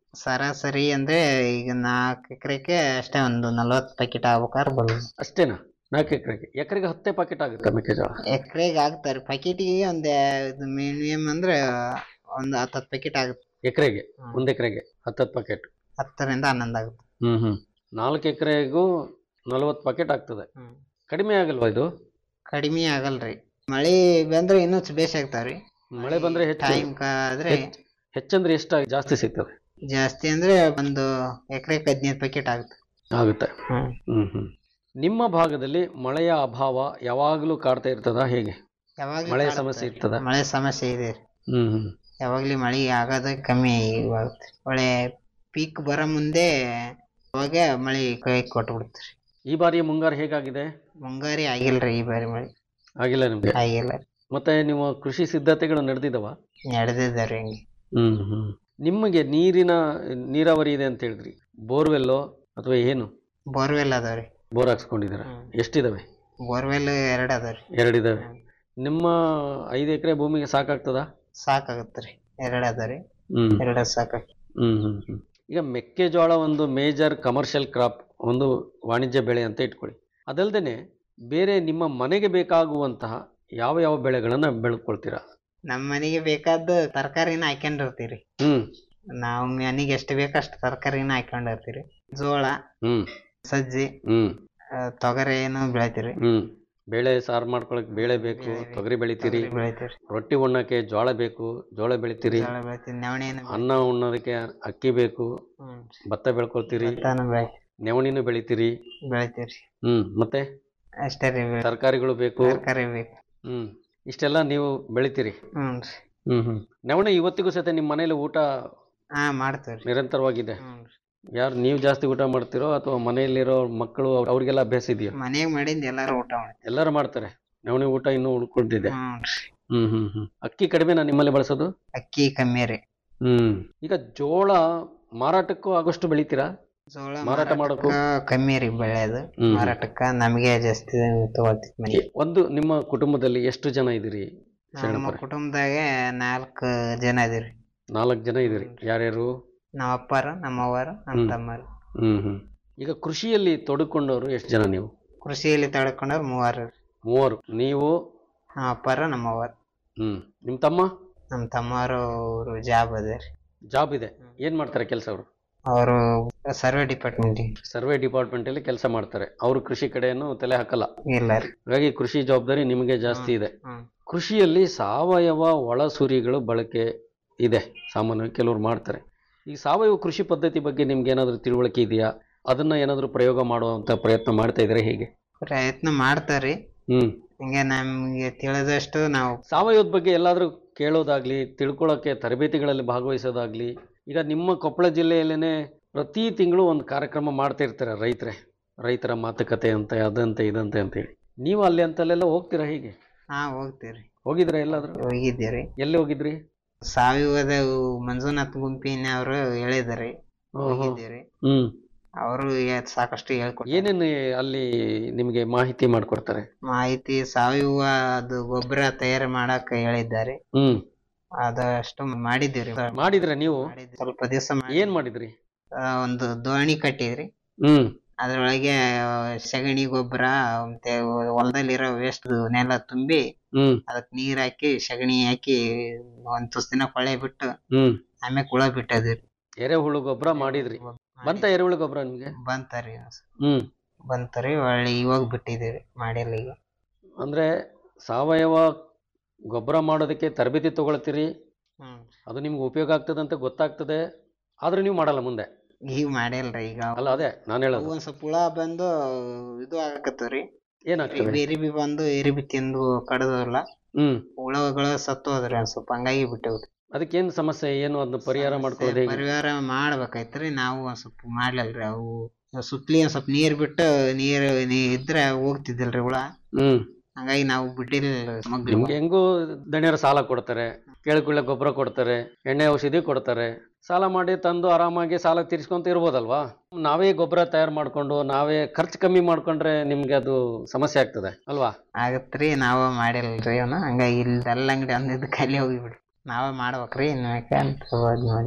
ಸರಾಸರಿ ಅಂದ್ರೆ ಈಗ ನಾಲ್ಕು ಎಕರೆಗೆ ಅಷ್ಟೇ ಒಂದು ನಲ್ವತ್ತು ಪ್ಯಾಕೆಟ್ ಆಗ್ಬೇಕಾದ್ರೆ ಬರ್ಬೋದು ಅಷ್ಟೇನಾ ನಾಲ್ಕು ಎಕರೆಗೆ ಎಕರೆಗೆ ಹತ್ತೇ ಪಾಕೆಟ್ ಆಗುತ್ತೆ ಮೆಕ್ಕೆಜೋಳ ಎಕರೆಗೆ ಆಗ್ತಾರೆ ಪ್ಯಾಕೆಟಿಗೆ ಒಂದು ಮಿನಿಮಮ್ ಅಂದ್ರೆ ಒಂದು ಹತ್ತು ಹತ್ತು ಪ್ಯಾಕೆಟ್ ಆಗುತ್ತೆ ಎಕರೆಗೆ ಹ್ಮ್. ಒಂದು ಎಕರೆಗೆ ಹತ್ತತ್ತು ಪಾಕೆಟ್ ಹತ್ತರಿಂದ ಹನ್ನೊಂದು ಆಗುತ್ತೆ ಹ್ಮ್ ಹ್ಮ್ ನಾಲ್ಕು ಎಕರೆಗೂ ನಲವತ್ತು ಪಾಕೆಟ್ ಆಗ್ತದೆ ಹ್ಮ್. ಕಡಿಮೆ ಆಗಲ್ವಾ ಇದು ಕಡಿಮೆ ಆಗಲ್ರಿ ಮಳೆ ಬಂದ್ರೆ ಇನ್ನೂ ಬೇಸ್ ಆಗ್ತಾವ್ರಿ ಮಳೆ ಬಂದ್ರೆ ಹೆಚ್ಚು ಟೈಮ್ ಆದ್ರೆ ಹೆಚ್ಚ್- ಹೆಚ್ಚಂದ್ರೆ ಎಷ್ಟು ಜಾಸ್ತಿ ಸಿಗ್ತದೆ ಜಾಸ್ತಿ ಅಂದ್ರೆ ಒಂದು ಎಕರೆಗೆ ಹದಿನೈದು ಪ್ಯಾಕೆಟ್ ಆಗುತ್ತೆ ಆಗುತ್ತೆ ಹ್ಮ್ ಹ್ಮ್ ಹ್ಮ್ ನಿಮ್ಮ ಭಾಗದಲ್ಲಿ ಮಳೆಯ ಅಭಾವ ಯಾವಾಗಲೂ ಕಾಡ್ತಾ ಇರ್ತದಾ ಹೇಗೆ ಯಾವಾಗ್ಲೂ ಮಳೆ ಕಾಡುತ್ತೆ. ಸಮಸ್ಯೆ ಇರ್ತದ ಮಳೆ ಸಮಸ್ಯೆ ಇದೆ ಹ್ಮ್ ಹ್ಮ್ ಯಾವಾಗ್ಲೂ ಮಳೆ ಆಗೋದು ಕಮ್ಮಿ ಆಗುತ್ತೆ ಒಳ್ಳೆ ಪೀಕ್ ಬರೋ ಮುಂದೆ ಅವಾಗ ಮಳೆ ಕೈ ಕೊಟ್ಬಿಡ್ತೀರಿ ಈ ಬಾರಿಯ ಮುಂಗಾರು ಹೇಗಾಗಿದೆ ಮುಂಗಾರಿ ಆಗಿಲ್ರಿ ಈ ಬಾರಿ ಮಳೆ ಆಗಿಲ್ಲ ನಿಮ್ಗೆ ಆಗಿಲ್ಲ ಮತ್ತೆ ನೀವು ಕೃಷಿ ಸಿದ್ಧತೆಗಳು ನಡೆದಿದವ ನಡೆದಿದ್ದಾರಿ ಹಂಗೆ ಹ್ಮ್ ಹ್ಮ್ ನಿಮಗೆ ನೀರಿನ ನೀರಾವರಿ ಇದೆ ಅಂತ ಹೇಳಿದ್ರಿ ಬೋರ್ವೆಲ್ಲೋ ಅಥವಾ ಏನು ಬೋರ್ವೆಲ್ ಅದಾವ್ರಿ ಬೋರ್ ಹಾಕ್ಸ್ಕೊಂಡಿದ್ದೀರಾ ಹ್ಮ್. ಎಷ್ಟಿದಾವೆ ಬೋರ್ವೆಲ್ ಎರಡು ಅದಾವ್ರಿ ಎರಡಿದಾವೆ ನಿಮ್ಮ ಐದು ಎಕರೆ ಭೂಮಿಗೆ ಸಾಕಾಗ್ತದಾ ಸಾಕಾಗತ್ರಿ ಎರಡು ಅದಾವ್ರಿ ಹ್ಮ್ ಎರಡು ಸಾಕ ಹ್ಮ್ ಹ್ಮ್ ಹ್ಮ್ ಈಗ ಮೆಕ್ಕೆಜೋಳ ಒಂದು ಮೇಜರ್ ಕಮರ್ಷಿಯಲ್ ಕ್ರಾಪ್ ಒಂದು ವಾಣಿಜ್ಯ ಬೆಳೆ ಅಂತ ಇಟ್ಕೊಳ್ಳಿ ಅದಲ್ದೇನೆ ಬೇರೆ ನಿಮ್ಮ ಮನೆಗೆ ಬೇಕಾಗುವಂತಹ ಯಾವ ಯಾವ ಬೆಳೆಗಳನ್ನ ಬೆಳ್ಕೊಳ್ತೀರಾ ನಮ್ಮ ಮನೆಗೆ ಬೇಕಾದ ತರಕಾರಿನ ಹಾಕೊಂಡಿರ್ತೀರಿ ಹ್ಮ್ ನಾವು ಮನೆಗೆ ಎಷ್ಟು ಬೇಕಷ್ಟು ತರಕಾರಿನ ಹಾಕೊಂಡಿರ್ತೀರಿ ಜೋಳ ಹ್ಮ್ ಸಜ್ಜಿ ಹ್ಮ್ ಆ, ತೊಗರಿನು ಬೆಳಿತೀರಿ ಹ್ಮ್ ಬೇಳೆ ಸಾರು ಮಾಡ್ಕೊಳಕ್ ಬೇಳೆ ಬೇಕು ಬೇಳೆ ಬೇಕು. ತೊಗರಿ ಬೆಳಿತೀರಿ ತೊಗರಿ ಬೆಳಿತೀರಿ ರೊಟ್ಟಿ ಉಣ್ಣಕ್ಕೆ ಜೋಳ ಬೇಕು ಜೋಳ ಬೆಳಿತೀರಿ ಜೋಳ ಬೆಳಿತೀರಿ ನವಣೆನು ಅನ್ನ ಉಣ್ಣೋದಕ್ಕೆ ಅಕ್ಕಿ ಬೇಕು ಹ್ಮ್ ಭತ್ತ ಬೆಳ್ಕೊಳ್ತೀರಿ ಭತ್ತಾನು ಬೆಳಿ ನವಣಿನೂ ಬೆಳಿತೀರಿ ಬೆಳಿತೀರಿ ಹ್ಮ್ ಮತ್ತೆ ಅಷ್ಟೇ ರೀ ಬೆಳೆ- ತರಕಾರಿಗಳು ಬೇಕು ತರಕಾರಿ ಬೇಕು ಹ್ಮ್ ಇಷ್ಟೆಲ್ಲ ನೀವು ಬೆಳಿತೀರಿ ಹ್ಞೂ ರೀ ಹ್ಮ್ ಹ್ಮ್ ನವಣೆ ಇವತ್ತಿಗೂ ಸಹಿತ ನಿಮ್ಮ ಮನೇಲಿ ಊಟ ಹಾ ಮಾಡ್ತೀವಿ ರೀ ನಿರಂತರವಾಗಿದೆ ಹ್ಞೂ ರೀ ಯಾರು ನೀವು ಜಾಸ್ತಿ ಊಟ ಮಾಡ್ತಿರೋ ಅಥವಾ ಮನೆಯಲ್ಲಿರೋ ಮಕ್ಕಳು ಅವ್ರ್- ಅವ್ರಿಗೆಲ್ಲ ಅಭ್ಯಾಸ ಇದೆಯಾ ಮನೆಗೆ ಮಾಡಿಂದ ಎಲ್ಲಾರು ಊಟ ಮಾಡಿ ಎಲ್ಲರೂ ಮಾಡ್ತಾರೆ ನವಣೆ ಊಟ ಇನ್ನೂ ಉಳ್ಕೊಂಡಿದೆ ಹ್ಞೂ ರೀ ಹ್ಮ್ ಹ್ಮ್ ಹ್ಮ್ ಅಕ್ಕಿ ಕಡಿಮೆನಾ ನಿಮ್ಮಲ್ಲಿ ಬಳಸೋದು ಅಕ್ಕಿ ಕಮ್ಮಿ ರೀ ಹ್ಮ್ ಈಗ ಜೋಳ ಮಾರಾಟಕ್ಕೂ ಆಗೋಷ್ಟು ಬೆಳಿತೀರಾ ಜೋಳ ಮಾರಾಟ ಮಾಡೋಕ್ಕೂ? ಮಾರಾಟಕ್ಕ ಕಮ್ಮಿ ರೀ ಬೆಳೆಯೋದು ಹ್ಮ್. ಮಾರಾಟಕ್ಕ ನಮಗೆ ಜಾಸ್ತಿ ತಗೊಳ್ತೀವಿ ಮನೆ ಒಂದು ನಿಮ್ಮ ಕುಟುಂಬದಲ್ಲಿ ಎಷ್ಟು ಜನ ಇದ್ದೀರಿ ನಮ್ಮ ಶರಣಪ್ಪರೇ? ಕುಟುಂಬದಾಗ ನಾಲ್ಕು ಜನ ಇದೀರಿ ನಾಲ್ಕು ಜನ ಇದ್ದೀರಿ ಯಾರ್ಯಾರು ನಮ್ಮ ಅಪ್ಪಾರು ನಮ್ಮ ಅವ್ವಾರು ನಮ್ಮ ಹ್ಮ್. ತಮ್ಮರು ಹ್ಮ್ ಹ್ಮ್ ಈಗ ಕೃಷಿಯಲ್ಲಿ ತೊಡಕೊಂಡವರು ಎಷ್ಟು ಜನ ನೀವು ಕೃಷಿಯಲ್ಲಿ ತಡ್ಕೊಂಡವ್ರು ಮೂವರು ರೀ. ಮೂವರು ನೀವು ನಮ್ಮ ಅಪ್ಪಾರು ನಮ್ಮ ಅವ್ವಾರು ಹ್ಮ್ ನಿಮ್ಮ ತಮ್ಮ ನಮ್ಮ ತಮ್ಮವರು ಅವರು ಜಾಬ್ ಅದ ರೀ ಜಾಬ್ ಇದೆ ಏನ್ ಮಾಡ್ತಾರೆ ಕೆಲಸ ಅವರು ಅವರು ಸರ್ವೆ ಡಿಪಾರ್ಟ್ಮೆಂಟ್ ಸರ್ವೆ ಡಿಪಾರ್ಟ್ಮೆಂಟ್ ಅಲ್ಲಿ ಕೆಲಸ ಮಾಡ್ತಾರೆ ಅವರು ಕೃಷಿ ಕಡೆಯನ್ನು ತಲೆ ಹಾಕಲ್ಲ ಇಲ್ಲ ರೀ ಹಾಗಾಗಿ ಕೃಷಿ ಜವಾಬ್ದಾರಿ ನಿಮಗೆ ಜಾಸ್ತಿ ಇದೆ ಹ್ಮ್. ಕೃಷಿಯಲ್ಲಿ ಸಾವಯವ ಒಳಸುರಿಗಳು ಬಳಕೆ ಇದೆ ಸಾಮಾನ್ಯವಾಗಿ ಕೆಲವರು ಮಾಡ್ತಾರೆ ಈ ಸಾವಯವ ಕೃಷಿ ಪದ್ಧತಿ ಬಗ್ಗೆ ನಿಮ್ಗೆ ಏನಾದರೂ ತಿಳುವಳಿಕೆ ಇದೆಯಾ ಅದನ್ನ ಏನಾದರೂ ಪ್ರಯೋಗ ಮಾಡುವಂತ ಪ್ರಯತ್ನ ಮಾಡ್ತಾ ಇದ್ರೆ ಹೇಗೆ ಪ್ರಯತ್ನ ಮಾಡ್ತಾರ್ರಿ ಹ್ಮ್ ಹಿಂಗೆ ನಮ್ಗೆ ತಿಳಿದಷ್ಟು ನಾವು ಸಾವಯವದ ಬಗ್ಗೆ ಎಲ್ಲಾದರೂ ಕೇಳೋದಾಗ್ಲಿ ತಿಳ್ಕೊಳ್ಳೋಕೆ ತರಬೇತಿಗಳಲ್ಲಿ ಭಾಗವಹಿಸೋದಾಗ್ಲಿ ಈಗ ನಿಮ್ಮ ಕೊಪ್ಪಳ ಜಿಲ್ಲೆಯಲ್ಲೇನೆ ಪ್ರತಿ ತಿಂಗಳು ಒಂದು ಕಾರ್ಯಕ್ರಮ ಮಾಡ್ತಾ ಇರ್ತಾರೆ ರೈತರೇ ರೈತರ ಮಾತುಕತೆ ಅಂತ ಅದಂತೆ ಇದಂತೆ ಅಂತೇಳಿ ನೀವು ಅಲ್ಲಿ ಅಂತಲ್ಲೆಲ್ಲ ಹೋಗ್ತೀರಾ ಹೀಗೆ ಹಾ ಹೋಗ್ತೀವ್ರಿ ಹೋಗಿದ್ರಾ ಎಲ್ಲಾದ್ರೂ ಹೋಗಿದ್ದೀರಿ ಎಲ್ಲಿ ಹೋಗಿದ್ರಿ ಸಾವಯವದ ಮಂಜುನಾಥ್ ಗುಂಪಿನವರು ಹೇಳಿದಾರೆ ಹೋಗಿದ್ದೀರಿ ಹ್ಮ್ ಅವರು ಸಾಕಷ್ಟು ಹೇಳ್ಕೊಡ್ತಾರೆ ಏನೇನು ಅಲ್ಲಿ ನಿಮಗೆ ಮಾಹಿತಿ ಮಾಡ್ಕೊಡ್ತಾರೆ ಮಾಹಿತಿ ಸಾವಯವ ಅದು ಗೊಬ್ಬರ ತಯಾರು ಮಾಡಕ್ ಹೇಳಿದ್ದಾರೆ ಹ್ಮ್ ಅದಷ್ಟು ಮಾಡಿದ್ದೀರಿ ಮಾಡಿದ್ರೆ ನೀವು ಮಾಡಿದ್ವಿ. ಸ್ವಲ್ಪ ದಿವಸ ಏನ್ ಮಾಡಿದ್ರಿ ಒಂದು ದೋಣಿ ಕಟ್ಟಿದ್ರಿ ಹ್ಮ್ ಅದ್ರೊಳಗೆ ಆ, ಸಗಣಿ ಗೊಬ್ಬರ ಮತ್ತೆ ಹೊಲದಲ್ಲಿರೋ ವೇಸ್ಟ್ ನೆಲ ತುಂಬಿ ಹ್ಮ್ ಅದಕ್ ನೀರ್ ಹಾಕಿ ಸಗಣಿ ಹಾಕಿ ಒಂದ್ ತುಸ್ ದಿನ ಕೊಳೆ ಬಿಟ್ಟು ಹ್ಮ್ ಆಮೇಲೆ ಕುಳ ಬಿಟ್ಟದ್ರಿ ಎರೆಹುಳು ಗೊಬ್ಬರ ಮಾಡಿದ್ರಿ ಬಂತ ಎರೆಹುಳು ಗೊಬ್ಬರ ನಿಮ್ಗೆ ಬಂತರಿ ಹ್ಮ್ ಬಂತರಿ ಒಳ್ಳೆ ಇವಾಗ ಬಿಟ್ಟಿದ್ದೀರಿ ಮಾಡಿಲ್ಲ ಈಗ ಅಂದ್ರೆ ಸಾವಯವ ಗೊಬ್ಬರ ಮಾಡೋದಕ್ಕೆ ತರಬೇತಿ ತಗೊಳ್ತೀರಿ ಹ್ಮ್ ಅದು ನಿಮ್ಗೆ ಉಪಯೋಗ ಆಗ್ತದೆ ಅಂತ ಗೊತ್ತಾಗ್ತದೆ ಆದ್ರೆ ನೀವು ಮಾಡಲ್ಲ ಮುಂದೆ ಈಗ ಮಾಡಿಲ್ರಿ ಈಗ ಅಲ್ಲ ಅದೇ ನಾನು ಅವು ಹೇಳೋದು ಒಂದ್ ಸ್ವಲ್ಪ ಹುಳ ಬಂದು ಇದು ಆಗಕತ್ತವ್ರಿ ಏನಾಗ್ತದೆ ಎರಿಬಿ ಬಂದು ಎರಿಬಿ ತಿಂದು ಕಡದಲ್ಲ ಹ್ಮ್ ಹುಳಗಳು ಸತ್ತು ಹೋದ್ರಿ ಒಂದ್ ಸ್ವಲ್ಪ ಹಂಗಾಗಿ ಬಿಟ್ಟವ್ರಿ ಅದಕ್ಕೇನು ಸಮಸ್ಯೆ ಏನು ಅದನ್ನ ಪರಿಹಾರ ಮಾಡ್ಕೊಳ್ಳೋದು ಹೇಗೆ ಪರಿಹಾರ ಮಾಡ್ಬೇಕಾಯ್ತ್ರಿ ನಾವು ಒಂದ್ ಸ್ವಲ್ಪ ಮಾಡ್ಲಲ್ರಿ ಅವು ಸುತ್ಲಿ ಒಂದ್ ಸ್ವಲ್ಪ ನೀರ್ ಬಿಟ್ಟು ನೀರ್ ನೀ ಇದ್ರೆ ಹೋಗ್ತಿದ್ದಿಲ್ರಿ ಹುಳ ಹ್ಮ್ ಹಂಗಾಗಿ ನಾವು ಬಿಟ್ಟಿಲ್ಲ ಮಗ್ಳು ನಿಮ್ಗೆ ಹೆಂಗೂ ದಣಿಯರ ಸಾಲ ಕೊಡ್ತಾರೆ ಕೇಳ್ಕೊಳ್ಳೆ ಗೊಬ್ಬರ ಕೊಡ್ತಾರೆ ಎಣ್ಣೆ ಔಷಧಿ ಕೊಡ್ತಾರೆ ಸಾಲ ಮಾಡಿ ತಂದು ಆರಾಮಾಗಿ ಸಾಲ ತೀರಿಸ್ಕೊಂತ ಇರ್ಬೋದಲ್ವಾ ನಾವೇ ಗೊಬ್ಬರ ತಯಾರು ಮಾಡ್ಕೊಂಡು ನಾವೇ ಖರ್ಚು ಕಮ್ಮಿ ಮಾಡ್ಕೊಂಡ್ರೆ ನಿಮ್ಗೆ ಅದು ಸಮಸ್ಯೆ ಆಗ್ತದೆ ಅಲ್ವಾ ಆಗತ್ರಿ ನಾವ ಮಾಡಿಲ್ರಿ ಅವನ ಹಂಗಾಗಿ ಇಲ್ಲಿ ಎಲ್ಲ ಅಂಗಡಿ ಅಂದಿದ್ದು ಖಾಲಿ ಹೋಗಿಬಿಡ್ರಿ ನಾವೇ ಮಾಡ್ಬೇಕ್ರಿ ಇನ್ನು ಯಾಕೆ ಅಂತ ಅದ್ ಮಾಡಿ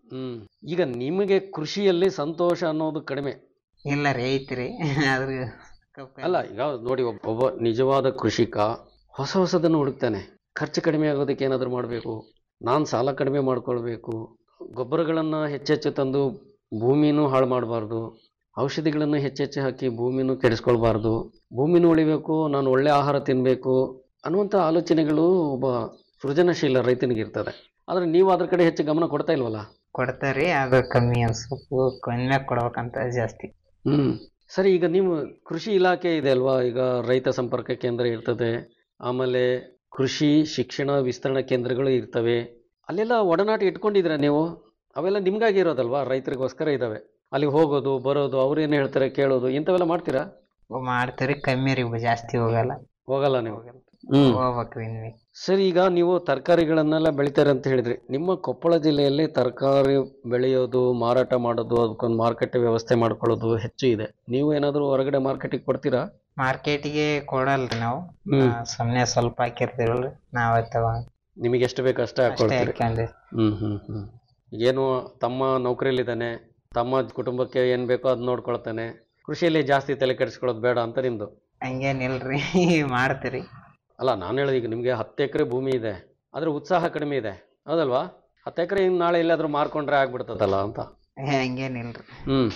ಹ್ಮ್ ಈಗ ನಿಮಗೆ ಕೃಷಿಯಲ್ಲಿ ಸಂತೋಷ ಅನ್ನೋದು ಕಡಿಮೆ ಇಲ್ಲ ರೀ ಐತ್ರಿ ಆದ್ರೆ ಕಬ್ಬ್ ಅಲ್ಲ ಈಗ ನೋಡಿ ಒಬ್ಬ ಒಬ್ಬ ನಿಜವಾದ ಕೃಷಿಕ ಹೊಸ ಹೊಸದನ್ನು ಹುಡುಕ್ತಾನೆ ಖರ್ಚು ಕಡಿಮೆ ಆಗೋದಕ್ಕೆ ಏನಾದರೂ ಮಾಡಬೇಕು ನಾನು ಸಾಲ ಕಡಿಮೆ ಮಾಡ್ಕೊಳ್ಬೇಕು ಗೊಬ್ಬರಗಳನ್ನು ಹೆಚ್ಚೆಚ್ಚು ತಂದು ಭೂಮಿನೂ ಹಾಳು ಮಾಡಬಾರ್ದು ಔಷಧಿಗಳನ್ನು ಹೆಚ್ಚೆಚ್ಚು ಹಾಕಿ ಭೂಮಿನೂ ಕೆಡಿಸ್ಕೊಳ್ಬಾರ್ದು ಭೂಮಿನೂ ಉಳಿಬೇಕು ನಾನು ಒಳ್ಳೆ ಆಹಾರ ತಿನ್ನಬೇಕು ಅನ್ನುವಂಥ ಆಲೋಚನೆಗಳು ಒಬ್ಬ ಸೃಜನಶೀಲ ರೈತನಿಗೆ ಇರ್ತದೆ ಆದರೆ ನೀವು ಅದ್ರ ಕಡೆ ಹೆಚ್ಚು ಗಮನ ಕೊಡ್ತಾ ಇಲ್ವಲ್ಲ ಕೊಡ್ತಾರ್ರಿ ಅದು ಕಮ್ಮಿ ಒಂದ್ ಸ್ವಲ್ಪ ಕಮ್ಮಿ ಕೊಡ್ಬೇಕಂತ ಜಾಸ್ತಿ ಹ್ಮ್ ಸರಿ ಈಗ ನೀವು ಕೃಷಿ ಇಲಾಖೆ ಇದೆ ಅಲ್ವಾ ಈಗ ರೈತ ಸಂಪರ್ಕ ಕೇಂದ್ರ ಇರ್ತದೆ ಆಮೇಲೆ ಕೃಷಿ ಶಿಕ್ಷಣ ವಿಸ್ತರಣಾ ಕೇಂದ್ರಗಳು ಇರ್ತವೆ ಅಲ್ಲೆಲ್ಲ ಒಡನಾಟ ಇಟ್ಕೊಂಡಿದ್ದೀರಾ ನೀವು ಅವೆಲ್ಲ ನಿಮ್ಗಾಗಿ ಇರೋದಲ್ವಾ ರೈತರಿಗೋಸ್ಕರ ಇದ್ದಾವೆ ಅಲ್ಲಿ ಹೋಗೋದು ಬರೋದು ಅವ್ರು ಏನು ಹೇಳ್ತಾರೆ ಕೇಳೋದು ಇಂಥವೆಲ್ಲ ಮಾಡ್ತೀರಾ ಮಾಡ್ತೀರಿ ಕಮ್ಮಿ ರೀ ಜಾಸ್ತಿ ಹೋಗಲ್ಲ ಹೋಗಲ್ಲ ನೀವು ಹ್ಮ್ ಹೋಗ್ಬೇಕ್ರಿ ನೀವು ಸರಿ ಈಗ ನೀವು ತರಕಾರಿಗಳನ್ನೆಲ್ಲ ಬೆಳಿತಾರೆ ಅಂತ ಹೇಳಿದ್ರಿ ನಿಮ್ಮ ಕೊಪ್ಪಳ ಜಿಲ್ಲೆಯಲ್ಲಿ ತರಕಾರಿ ಬೆಳೆಯೋದು ಮಾರಾಟ ಮಾಡೋದು ಅದಕ್ಕೊಂದು ಮಾರ್ಕೆಟ್ ವ್ಯವಸ್ಥೆ ಮಾಡ್ಕೊಳ್ಳೋದು ಹೆಚ್ಚು ಇದೆ ನೀವು ಏನಾದರೂ ಹೊರಗಡೆ ಮಾರ್ಕೆಟಿಗೆ ಕೊಡ್ತೀರಾ ಮಾರ್ಕೆಟಿಗೆ ಕೊಡಲ್ರಿ ನಾವು ಹ್ಮ್. ಸುಮ್ಮನೆ ಸ್ವಲ್ಪ ಹಾಕಿರ್ತೀವಲ್ರಿ ನಾವೇ ತಗೊಂಡ್ ನಿಮಗೆ ಎಷ್ಟು ಬೇಕು ಅಷ್ಟೇ ಅಷ್ಟೇ ಹಾಕೊಳ್ತೀರಿ ಹಾಕ್ಯಂಡಿ ಹ್ಮ್ ಹ್ಮ್ ಹ್ಮ್ ಏನು ತಮ್ಮ ನೌಕರಿಯಲ್ಲಿದ್ದಾನೆ ತಮ್ಮ ಕುಟುಂಬಕ್ಕೆ ಏನು ಬೇಕೋ ಅದು ನೋಡ್ಕೊಳ್ತಾನೆ ಕೃಷಿಯಲ್ಲಿ ಜಾಸ್ತಿ ತಲೆ ಕೆಡಿಸ್ಕೊಳ್ಳೋದು ಬೇಡ ಅಂತ ನಿಮ್ದು ಹಂಗೇನಿಲ್ರಿ ಮಾಡ್ತೀರಿ ಅಲ್ಲ ನಾನು ಹೇಳೋದು ಈಗ ನಿಮಗೆ ಹತ್ತು ಎಕರೆ ಭೂಮಿ ಇದೆ ಆದರೆ ಉತ್ಸಾಹ ಕಡಿಮೆ ಇದೆ ಹೌದಲ್ವಾ ಹತ್ತು ಎಕರೆ ಇನ್ನು ನಾಳೆ ಎಲ್ಲಾದರೂ ಮಾರ್ಕೊಂಡ್ರೆ ಆಗ್ಬಿಡ್ತದಲ್ಲ ಅಂತ ಏ, ಹಂಗೇನಿಲ್ರಿ ಹ್ಮ್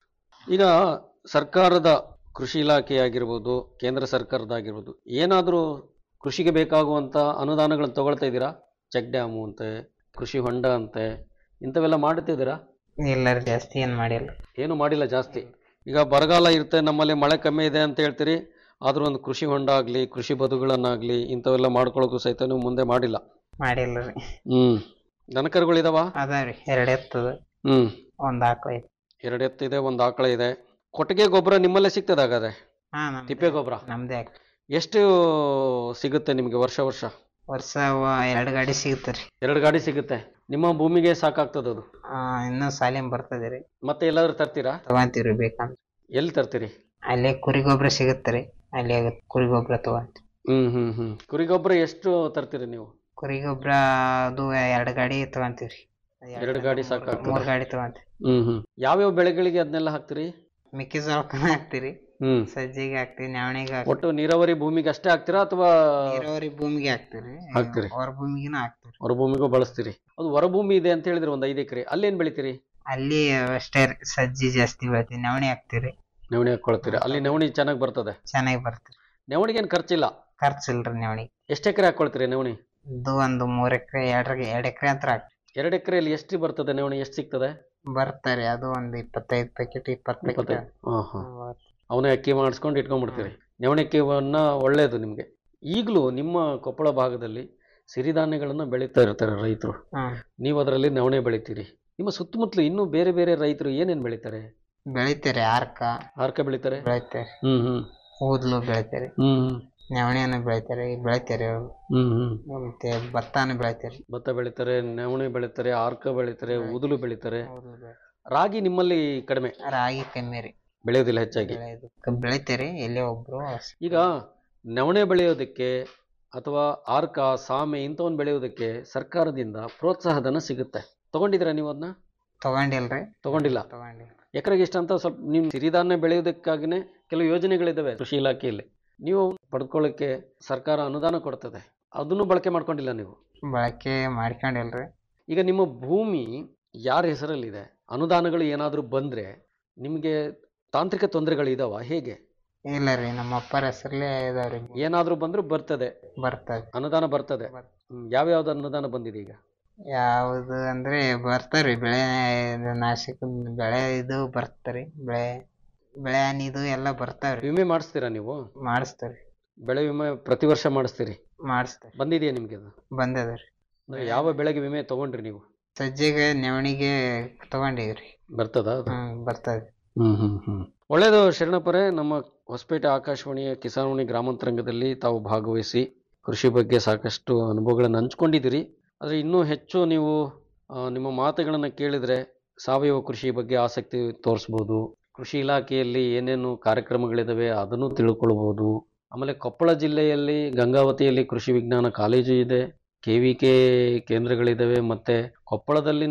ಈಗ ಸರ್ಕಾರದ ಕೃಷಿ ಇಲಾಖೆ ಆಗಿರ್ಬೋದು ಕೇಂದ್ರ ಸರ್ಕಾರದಾಗಿರ್ಬೋದು ಏನಾದರೂ ಕೃಷಿಗೆ ಬೇಕಾಗುವಂಥ ಅನುದಾನಗಳನ್ನು ತಗೊಳ್ತಾ ಇದ್ದೀರಾ ಚೆಕ್ ಡ್ಯಾಮು ಅಂತೆ ಕೃಷಿ ಹೊಂಡ ಅಂತೆ ಇಂಥವೆಲ್ಲ ಮಾಡುತ್ತಿದ್ದೀರಾ ಇಲ್ಲ ರೀ ಜಾಸ್ತಿ ಏನ್ ಮಾಡಿಲ್ಲ ಏನು ಮಾಡಿಲ್ಲ ಜಾಸ್ತಿ ಈಗ ಬರಗಾಲ ಇರುತ್ತೆ ನಮ್ಮಲ್ಲಿ ಮಳೆ ಕಮ್ಮಿ ಇದೆ ಅಂತ ಹೇಳ್ತೀರಿ ಆದರೂ ಒಂದು ಕೃಷಿ ಹೊಂಡ ಆಗಲಿ ಕೃಷಿ ಬದುಗಳನ್ನಾಗಲಿ ಇಂಥವೆಲ್ಲ ಮಾಡ್ಕೊಳ್ಳೋಕ್ಕೂ ಸಹಿತ ನೀವು ಮುಂದೆ ಮಾಡಿಲ್ಲ ಮಾಡಿಲ್ಲ ರೀ ಹ್ಞೂ ದನಕರುಗಳಿದಾವ ಅದಾವ್ರಿ ಎರಡ್ ಎತ್ತದ ಹ್ಞೂ ಒಂದ್ ಆಕಳ ಐತಿ ಎರಡು ಎತ್ತಿದೆ ಒಂದು ಆಕಳ ಇದೆ ಕೊಟ್ಟಿಗೆ ಗೊಬ್ಬರ ನಿಮ್ಮಲ್ಲೇ ಸಿಗ್ತದೆ ಹಾಗಾದ್ರೆ ಹಾ ನಮ್ದೇ- ತಿಪ್ಪೆ ಗೊಬ್ಬರ ನಮ್ದೇ ಹಾಕ್ರಿ ಎಷ್ಟು ಸಿಗುತ್ತೆ ನಿಮಗೆ ವರ್ಷ ವರ್ಷ ವರ್ಷ ಎರಡು ಗಾಡಿ ಸಿಗುತ್ತಾರೆ ಎರಡು ಗಾಡಿ ಸಿಗುತ್ತೆ ನಿಮ್ಮ ಭೂಮಿಗೆ ಸಾಕಾಗ್ತದೆ ಅದು ಆ ಇನ್ನೂ ಸಾಲಿಮ್ ಬರ್ತದೆ ರೀ ಮತ್ತೆ ಎಲ್ಲಾದ್ರೂ ತರ್ತೀರಾ ತಗೊಂತೀವ್ರಿ ಬೇಕಂತ ಎಲ್ಲಿ ತರ್ತೀರಿ ಅಲ್ಲೇ ಕುರಿ ಗೊಬ್ಬರ ಸಿಗುತ್ತೆ ರೀ ಅಲ್ಲೇ ಕುರಿ ಗೊಬ್ಬರ ತಗೊಂತೀವಿ ಹ್ಮ್ ಹ್ಮ್ ಹ್ಮ್ ಕುರಿ ಗೊಬ್ಬರ ಎಷ್ಟು ತರ್ತೀರಿ ನೀವು ಕುರಿ ಗೊಬ್ಬರ ಅದು ಎರಡು ಗಾಡಿ ತಗೊಂತೀವ್ರಿ ಎರಡು ಗಾಡಿ ಸಾಕಾಗ್ತದೆ. ಮೂರು ಗಾಡಿ ತಗೊಂತೀವಿ ಹ್ಮ್ ಹ್ಮ್ ಯಾವ್ಯಾವ ಬೆಳೆಗಳಿಗೆ ಅದನ್ನೆಲ್ಲ ಹಾಕ್ತೀರಿ ಮೆಕ್ಕೆಜೋಳಕ್ಕನ ಹಾಕ್ತಿರಿ ಹ್ಮ್ ಸಜ್ಜಿಗೆ ಹಾಕ್ತಿವಿ ನವಣಿಗೆ ಒಟ್ಟು ನೀರಾವರಿ ಭೂಮಿಗೆ ಅಷ್ಟೇ ಹಾಕ್ತೀರಾ ಅಥವಾ ನೀರಾವರಿ ಭೂಮಿಗೆ ಹಾಕ್ತಿವ್ರಿ ಹಾಕ್ತೀರಿ. ಹೊರ ಭೂಮಿಗೆನ ಹಾಕ್ತಿವ್ರಿ ಹೊರ ಭೂಮಿಗೂ ಬಳಸ್ತೀರಿ ಅದು ಹೊರ ಭೂಮಿ ಇದೆ ಅಂತ ಹೇಳಿದ್ರೆ ಒಂದು ಐದು ಎಕರೆ ಅಲ್ಲೇನ್ ಬೆಳಿತೀರಿ ಅಲ್ಲಿ ಅಷ್ಟೇ ರೀ ಸಜ್ಜಿ ಜಾಸ್ತಿ ಬೆಳಿತೀವಿ ನವಣಿ ಹಾಕ್ತಿವ್ರಿ ನವಣಿ ಹಾಕೊಳ್ತೀರಿ ಅಲ್ಲಿ ನವಣಿ ಚೆನ್ನಾಗಿ ಬರ್ತದೆ ಚೆನ್ನಾಗಿ ಬರ್ತದೆ ನವಣಿಗೆ ಏನು ಖರ್ಚಿಲ್ಲ ಖರ್ಚು ಇಲ್ರಿ ನವಣಿ ಎಷ್ಟು ಎಕರೆ ಹಾಕೊಳ್ತೀರಿ ನವಣಿ ಇದು ಒಂದು ಮೂರ್ ಎಕರೆ ಎರಡ್ ಎರಡ್ ಎಕರೆ ಅಂತ ಹಾಕ್ತಿವಿ ಎರಡು ಎಕರೆಯಲ್ಲಿ ಎಷ್ಟು ಬರ್ತದೆ ನವಣಿ ಎಷ್ಟು ಸಿಗ್ತದೆ ಬರ್ತಾರೆ ಅದು ಒಂದು ಇಪ್ಪತ್ತೈದು ಪ್ಯಾಕೆಟ್ ಇಪ್ಪತ್ತು ಪ್ಯಾಕೆಟ್ ಇಪ್ಪತ್ತೈದು ಹಾಂ ಹಾಂ ಅವನೇ ಅಕ್ಕಿ ಮಾಡಿಸ್ಕೊಂಡು ಇಟ್ಕೊಂಡ್ಬಿಡ್ತೀರಿ ನವಣೆ ಅಕ್ಕಿವನ್ನ ಒಳ್ಳೆಯದು ನಿಮಗೆ ಈಗಲೂ ನಿಮ್ಮ ಕೊಪ್ಪಳ ಭಾಗದಲ್ಲಿ ಸಿರಿಧಾನ್ಯಗಳನ್ನು ಬೆಳೀತಾ ಇರ್ತಾರೆ ರೈತರು ಹ್ಮ್ ನೀವು ಅದರಲ್ಲಿ ನವಣೆ ಬೆಳಿತೀರಿ ನಿಮ್ಮ ಸುತ್ತಮುತ್ತಲು ಇನ್ನೂ ಬೇರೆ ಬೇರೆ ರೈತರು ಏನೇನು ಬೆಳಿತಾರೆ ಬೆಳಿತಾರೆ ಆರ್ಕ ಆರ್ಕ ಬೆಳಿತಾರೆ ಬೆಳಿತಾರೆ ಹ್ಮ್ ಹ್ಮ್ ಊದ್ಲು ಬೆಳಿತಾರೆ ಹ್ಮ್ ಹ್ಮ್ ನವಣಿಯನ್ನು ಬೆಳಿತಾರೆ ಬೆಳಿತಾರೆ ಅವ್ರು. ಹ್ಮ್ ಹ್ಮ್ ಮತ್ತೆ ಭತ್ತನ ಬೆಳಿತಾರೆ ಭತ್ತ ಬೆಳಿತಾರೆ ನವಣೆ ಬೆಳಿತಾರೆ ಆರ್ಕ ಬೆಳಿತಾರೆ ಉದುಲು ಬೆಳಿತಾರೆ ಊದ್ಲು ಬೆಳಿತಾರೆ. ರಾಗಿ ನಿಮ್ಮಲ್ಲಿ ಕಡಿಮೆ ರಾಗಿ ಕಮ್ಮಿ ರೀ ಬೆಳೆಯೋದಿಲ್ಲ ಹೆಚ್ಚಾಗಿ ಬೆಳೆಯೋದು ಕ- ಬೆಳಿತಾರೆ ಎಲ್ಲೇ ಒಬ್ರು ಈಗ ನವಣೆ ಬೆಳೆಯೋದಕ್ಕೆ ಅಥವಾ ಆರ್ಕ ಸಾಮೆ ಇಂಥವನ್ನ ಬೆಳೆಯೋದಕ್ಕೆ ಸರ್ಕಾರದಿಂದ ಪ್ರೋತ್ಸಾಹಧನ ಸಿಗುತ್ತೆ ತಗೊಂಡಿದ್ದೀರಾ ನೀವು ಅದನ್ನ ತಗೊಂಡಿಲ್ರಿ ತಗೊಂಡಿಲ್ಲ ತಗೊಂಡಿಲ್ಲ ಎಕರೆಗೆ ಇಷ್ಟ ಅಂತ ಸ್ವಲ್ಪ ನಿಮ್ಮ ಸಿರಿಧಾನ್ಯ ಬೆಳೆಯೋದಕ್ಕಾಗಿನೇ ಕೆಲವು ಯೋಜನೆಗಳಿದ್ದಾವೆ ಕೃಷಿ ಇಲಾಖೆಯಲ್ಲಿ ನೀವು ಪಡ್ಕೊಳ್ಳೋಕ್ಕೆ ಸರ್ಕಾರ ಅನುದಾನ ಕೊಡ್ತದೆ ಅದನ್ನು ಬಳಕೆ ಮಾಡ್ಕೊಂಡಿಲ್ಲ ನೀವು ಬಳಕೆ ಮಾಡ್ಕೊಂಡಿಲ್ರಿ ಈಗ ನಿಮ್ಮ ಭೂಮಿ ಯಾರ ಹೆಸರಲ್ಲಿದೆ ಅನುದಾನಗಳು ಏನಾದರೂ ಬಂದರೆ ನಿಮಗೆ ತಾಂತ್ರಿಕ ತೊಂದರೆಗಳಿದಾವ ಹೇಗೆ ಇಲ್ಲ ರೀ ನಮ್ಮ ಅಪ್ಪರ ಹೆಸರಲ್ಲೇ ಇದಾವ್ರಿ ಏನಾದರೂ ಬಂದರೂ ಬರ್ತದೆ ಬರ್ತದೆ ಅನುದಾನ ಬರ್ತದೆ ಬರ್ತದೆ. ಹ್ಮ್, ಯಾವ್ಯಾವ್ದು ಅನುದಾನ ಬಂದಿದೆ ಈಗ ಯಾವ್ದು ಅಂದ್ರೆ ಬರ್ತಾವ್ರಿ ಬೆಳೆ ಇದು ನಾಶಕ ಬೆಳೆ ಇದು ಬರ್ತಾರಿ ಬೆಳೆ ಬೆಳೆ ಹಾನಿ ಇದು ಎಲ್ಲ ಬರ್ತಾವ್ರಿ ವಿಮೆ ಮಾಡಿಸ್ತೀರಾ ನೀವು ಮಾಡಿಸ್ತಾವ್ರಿ ಬೆಳೆ ವಿಮೆ ಪ್ರತಿ ವರ್ಷ ಮಾಡಿಸ್ತೀರಿ ಮಾಡಿಸ್ತಾವ್ರಿ ಬಂದಿದೆಯಾ ನಿಮಗೆ ಅದು ಬಂದದ್ರಿ ಅಂದ್ರೆ ಯಾವ ಬೆಳೆಗೆ ವಿಮೆ ತಗೊಂಡ್ರಿ ನೀವು ಸಜ್ಜೆಗೆ ನವಣಿಗೆ ತಗೊಂಡಿವ್ರಿ ಬರ್ತದ ಅದು ಹ್ಮ್ ಬರ್ತದೆ ಹ್ಮ್ ಹ್ಮ್ ಹ್ಮ್ ಒಳ್ಳೆಯದು ಶರಣಪ್ಪರೇ ನಮ್ಮ ಹೊಸಪೇಟೆ ಆಕಾಶವಾಣಿಯ ಕಿಸಾನ್ವಾಣಿ ಗ್ರಾಮಾಂತರಂಗದಲ್ಲಿ ತಾವು ಭಾಗವಹಿಸಿ ಕೃಷಿ ಬಗ್ಗೆ ಸಾಕಷ್ಟು ಅನುಭವಗಳನ್ನು ಹಂಚ್ಕೊಂಡಿದ್ದೀರಿ ಆದರೆ ಇನ್ನೂ ಹೆಚ್ಚು ನೀವು ಆ, ನಿಮ್ಮ ಮಾತುಗಳನ್ನು ಕೇಳಿದರೆ ಸಾವಯವ ಕೃಷಿ ಬಗ್ಗೆ ಆಸಕ್ತಿ ತೋರಿಸ್ಬೋದು ಕೃಷಿ ಇಲಾಖೆಯಲ್ಲಿ ಏನೇನು ಕಾರ್ಯಕ್ರಮಗಳಿದ್ದಾವೆ ಅದನ್ನು ತಿಳ್ಕೊಳ್ಬೋದು ಆಮೇಲೆ ಕೊಪ್ಪಳ ಜಿಲ್ಲೆಯಲ್ಲಿ ಗಂಗಾವತಿಯಲ್ಲಿ ಕೃಷಿ ವಿಜ್ಞಾನ ಕಾಲೇಜು ಇದೆ ಕೆ ವಿ ಕೆ ಕೇಂದ್ರಗಳಿದ್ದಾವೆ ಮತ್ತು ಕೊಪ್ಪಳದಲ್ಲಿನೇ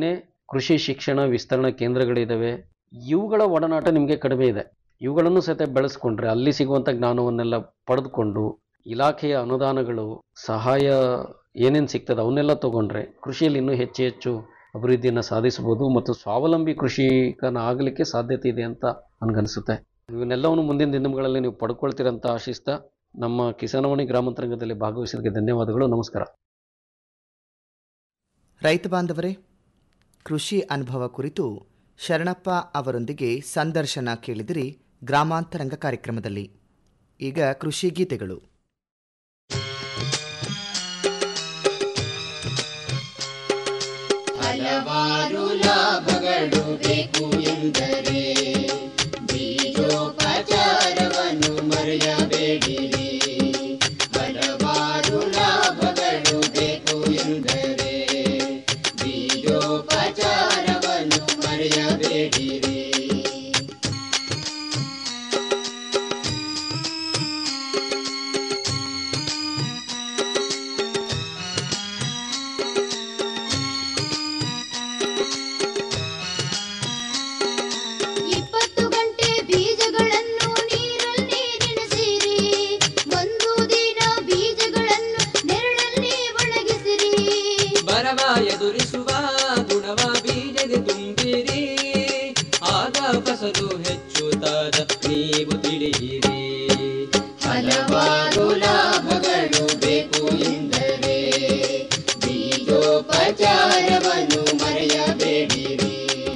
ಕೃಷಿ ಶಿಕ್ಷಣ ವಿಸ್ತರಣಾ ಕೇಂದ್ರಗಳಿದ್ದಾವೆ ಇವುಗಳ ಒಡನಾಟ ನಿಮಗೆ ಕಡಿಮೆ ಇದೆ ಇವುಗಳನ್ನು ಸಹಿತ ಬೆಳೆಸ್ಕೊಂಡ್ರೆ ಅಲ್ಲಿ ಸಿಗುವಂಥ ಜ್ಞಾನವನ್ನೆಲ್ಲ ಪಡೆದುಕೊಂಡು ಇಲಾಖೆಯ ಅನುದಾನಗಳು ಸಹಾಯ ಏನೇನು ಸಿಗ್ತದೆ ಅವನ್ನೆಲ್ಲ ತಗೊಂಡ್ರೆ ಕೃಷಿಯಲ್ಲಿ ಇನ್ನೂ ಹೆಚ್ಚು ಹೆಚ್ಚು ಅಭಿವೃದ್ಧಿಯನ್ನು ಸಾಧಿಸಬಹುದು ಮತ್ತು ಸ್ವಾವಲಂಬಿ ಕೃಷಿಕನ ಆಗಲಿಕ್ಕೆ ಸಾಧ್ಯತೆ ಇದೆ ಅಂತ ನನಗನ್ಸುತ್ತೆ ಇವನ್ನೆಲ್ಲವನ್ನು ಮುಂದಿನ ದಿನಗಳಲ್ಲಿ ನೀವು ಪಡ್ಕೊಳ್ತೀರಂತ ಆಶಿಸ್ತಾ ನಮ್ಮ ಕಿಸಾನವಾಣಿ ಗ್ರಾಮಾಂತರಂಗದಲ್ಲಿ ಭಾಗವಹಿಸಿದ್ದಕ್ಕೆ ಧನ್ಯವಾದಗಳು ನಮಸ್ಕಾರ ರೈತ ಬಾಂಧವರೇ ಕೃಷಿ ಅನುಭವ ಕುರಿತು ಶರಣಪ್ಪ ಅವರೊಂದಿಗೆ ಸಂದರ್ಶನ ಕೇಳಿದಿರಿ ಗ್ರಾಮಾಂತರಂಗ ಕಾರ್ಯಕ್ರಮದಲ್ಲಿ ಈಗ ಕೃಷಿ ಗೀತೆಗಳು ಹಲವಾರು ಲಾಭಗಳು ಬೇಕು ಎಂದರೆ ಬೀಜೋಪಚಾರವನ್ನು ಮರೆಯಬೇಡಿರಿ ಹಲವಾರು ಲಾಭಗಳು ಬೇಕು ಎಂದರೆ ಬೀಜೋಪಚಾರವನ್ನು ಮರೆಯಬೇಡಿರಿ ಇಪ್ಪತ್ತು ಗಂಟೆ ಬೀಜಗಳನ್ನು ನೀರಲ್ಲಿ ನೆನೆಸಿರಿ ಒಂದು ದಿನ ಬೀಜಗಳನ್ನು ನೆರಳಲ್ಲಿ ಒಣಗಿಸಿರಿ ಬರವ ಎದುರಿಸುವ ಗುಣವ ಬೀಜಗೆ ತುಂಬಿರಿ ಆಗ ಫಸಲು ಹೆಚ್ಚುತ್ತಾದ ನೀವು ತಿಳಿಯಿರಿ ಹಲವಾರು ಲಾಭಗಳು ಬೇಕು ಎಂದರೆ ಬೀಜೋಪಚಾರವನ್ನು ಮರೆಯಬೇಡಿರಿ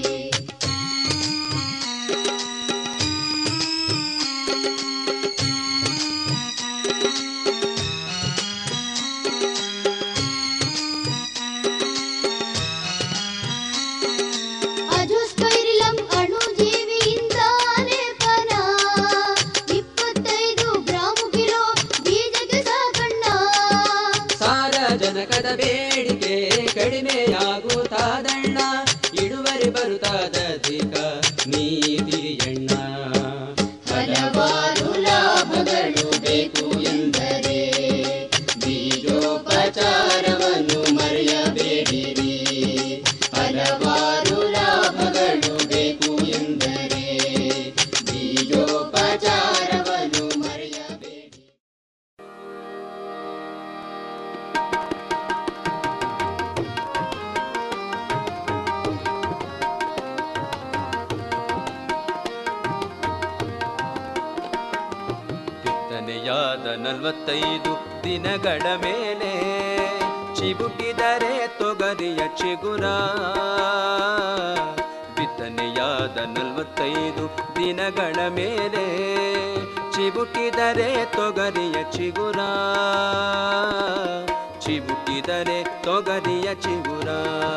ಅಜೋಸ್ಪೈರಿಲಂ ಅಣುಜೀವಿಯಿಂದ ಲೇಪನ ಇಪ್ಪತ್ತೈದು ಗ್ರಾಂ ಕಿಲೋ ಬೀಜಕ್ಕೆ ಸಾಕಣ್ಣ ಸಾರಜನಕದ ಬೇಡಿಕೆ ಕಡಿಮೆಯಾಗುತ್ತಾದಣ್ಣ ಇಳುವರಿ ಬರುತ್ತಾದಧಿಕ ನೀತಿಯಣ್ಣ ಹಲವಾರು ಲಾಭಗಳು ಬೇಕು ಎಂದರೆ ಬೀಜೋಪಚಾರವನ್ನು ಮರೆಯಬೇಡಿರಿ ಹಲವಾರು ಲಾಭಗಳು ಬೇಕು ಎಂದರೆ ಬೀಜೋಪಚಾರವನ್ನು ಮರೆಯಬೇಡಿ ಬಿತ್ತನೆಯಾದ ನಲವತ್ತೈದು ದಿನಗಳ ಮೇಲೆ ಚಿಬುಟಿದರೆ ತೊಗರಿಯ ಚಿಗುರ ಬಿತ್ತನೆಯಾದ ನಲವತ್ತೈದು ದಿನಗಳ ಮೇಲೆ ಚಿಬುಟಿದರೆ ತೊಗರಿಯ ಚಿಗುರ ಚಿಬುಟಿದರೆ ತೊಗರಿಯ ಚಿಗುರ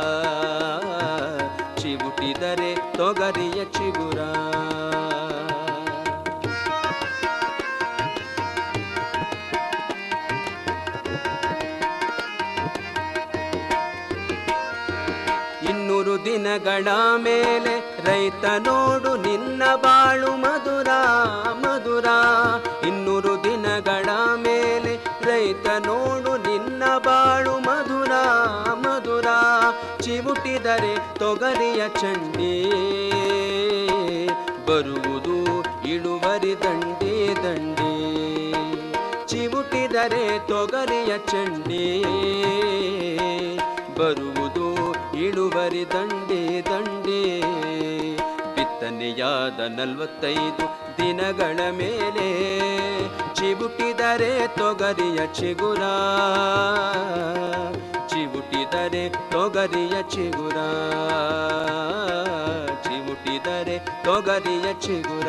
ಚಿಬುಟಿದರೆ ತೊಗರಿಯ ಚಿಗುರ ಇನ್ನೂರು ದಿನಗಳ ಮೇಲೆ ರೈತ ನೋಡು ನಿನ್ನ ಬಾಳು ಮಧುರ ಮಧುರ ಇನ್ನೂರು ದಿನಗಳ ಮೇಲೆ ರೈತ ನೋಡು ನಿನ್ನ ಬಾಳು ಮಧುರ ಮಧುರ ಚಿವುಟಿದರೆ ತೊಗರಿಯ ಚಂಡಿ ಬರುವುದು ಇಳುವರಿ ದಂಡಿ ದಂಡಿ ಚಿವುಟಿದರೆ ತೊಗರಿಯ ಚಂಡಿ ಬರುವುದು ಇಳುವರಿ ದಂಡಿ ದಂಡಿ ಬಿತ್ತನೆಯಾದ ನಲವತ್ತೈದು ದಿನಗಳ ಮೇಲೆ ಚಿವುಟಿದರೆ ತೊಗರಿಯ ಚಿಗುರ ಚಿವುಟಿದರೆ ತೊಗರಿಯ ಚಿಗುರ ಚಿವುಟಿದರೆ ತೊಗರಿಯ ಚಿಗುರ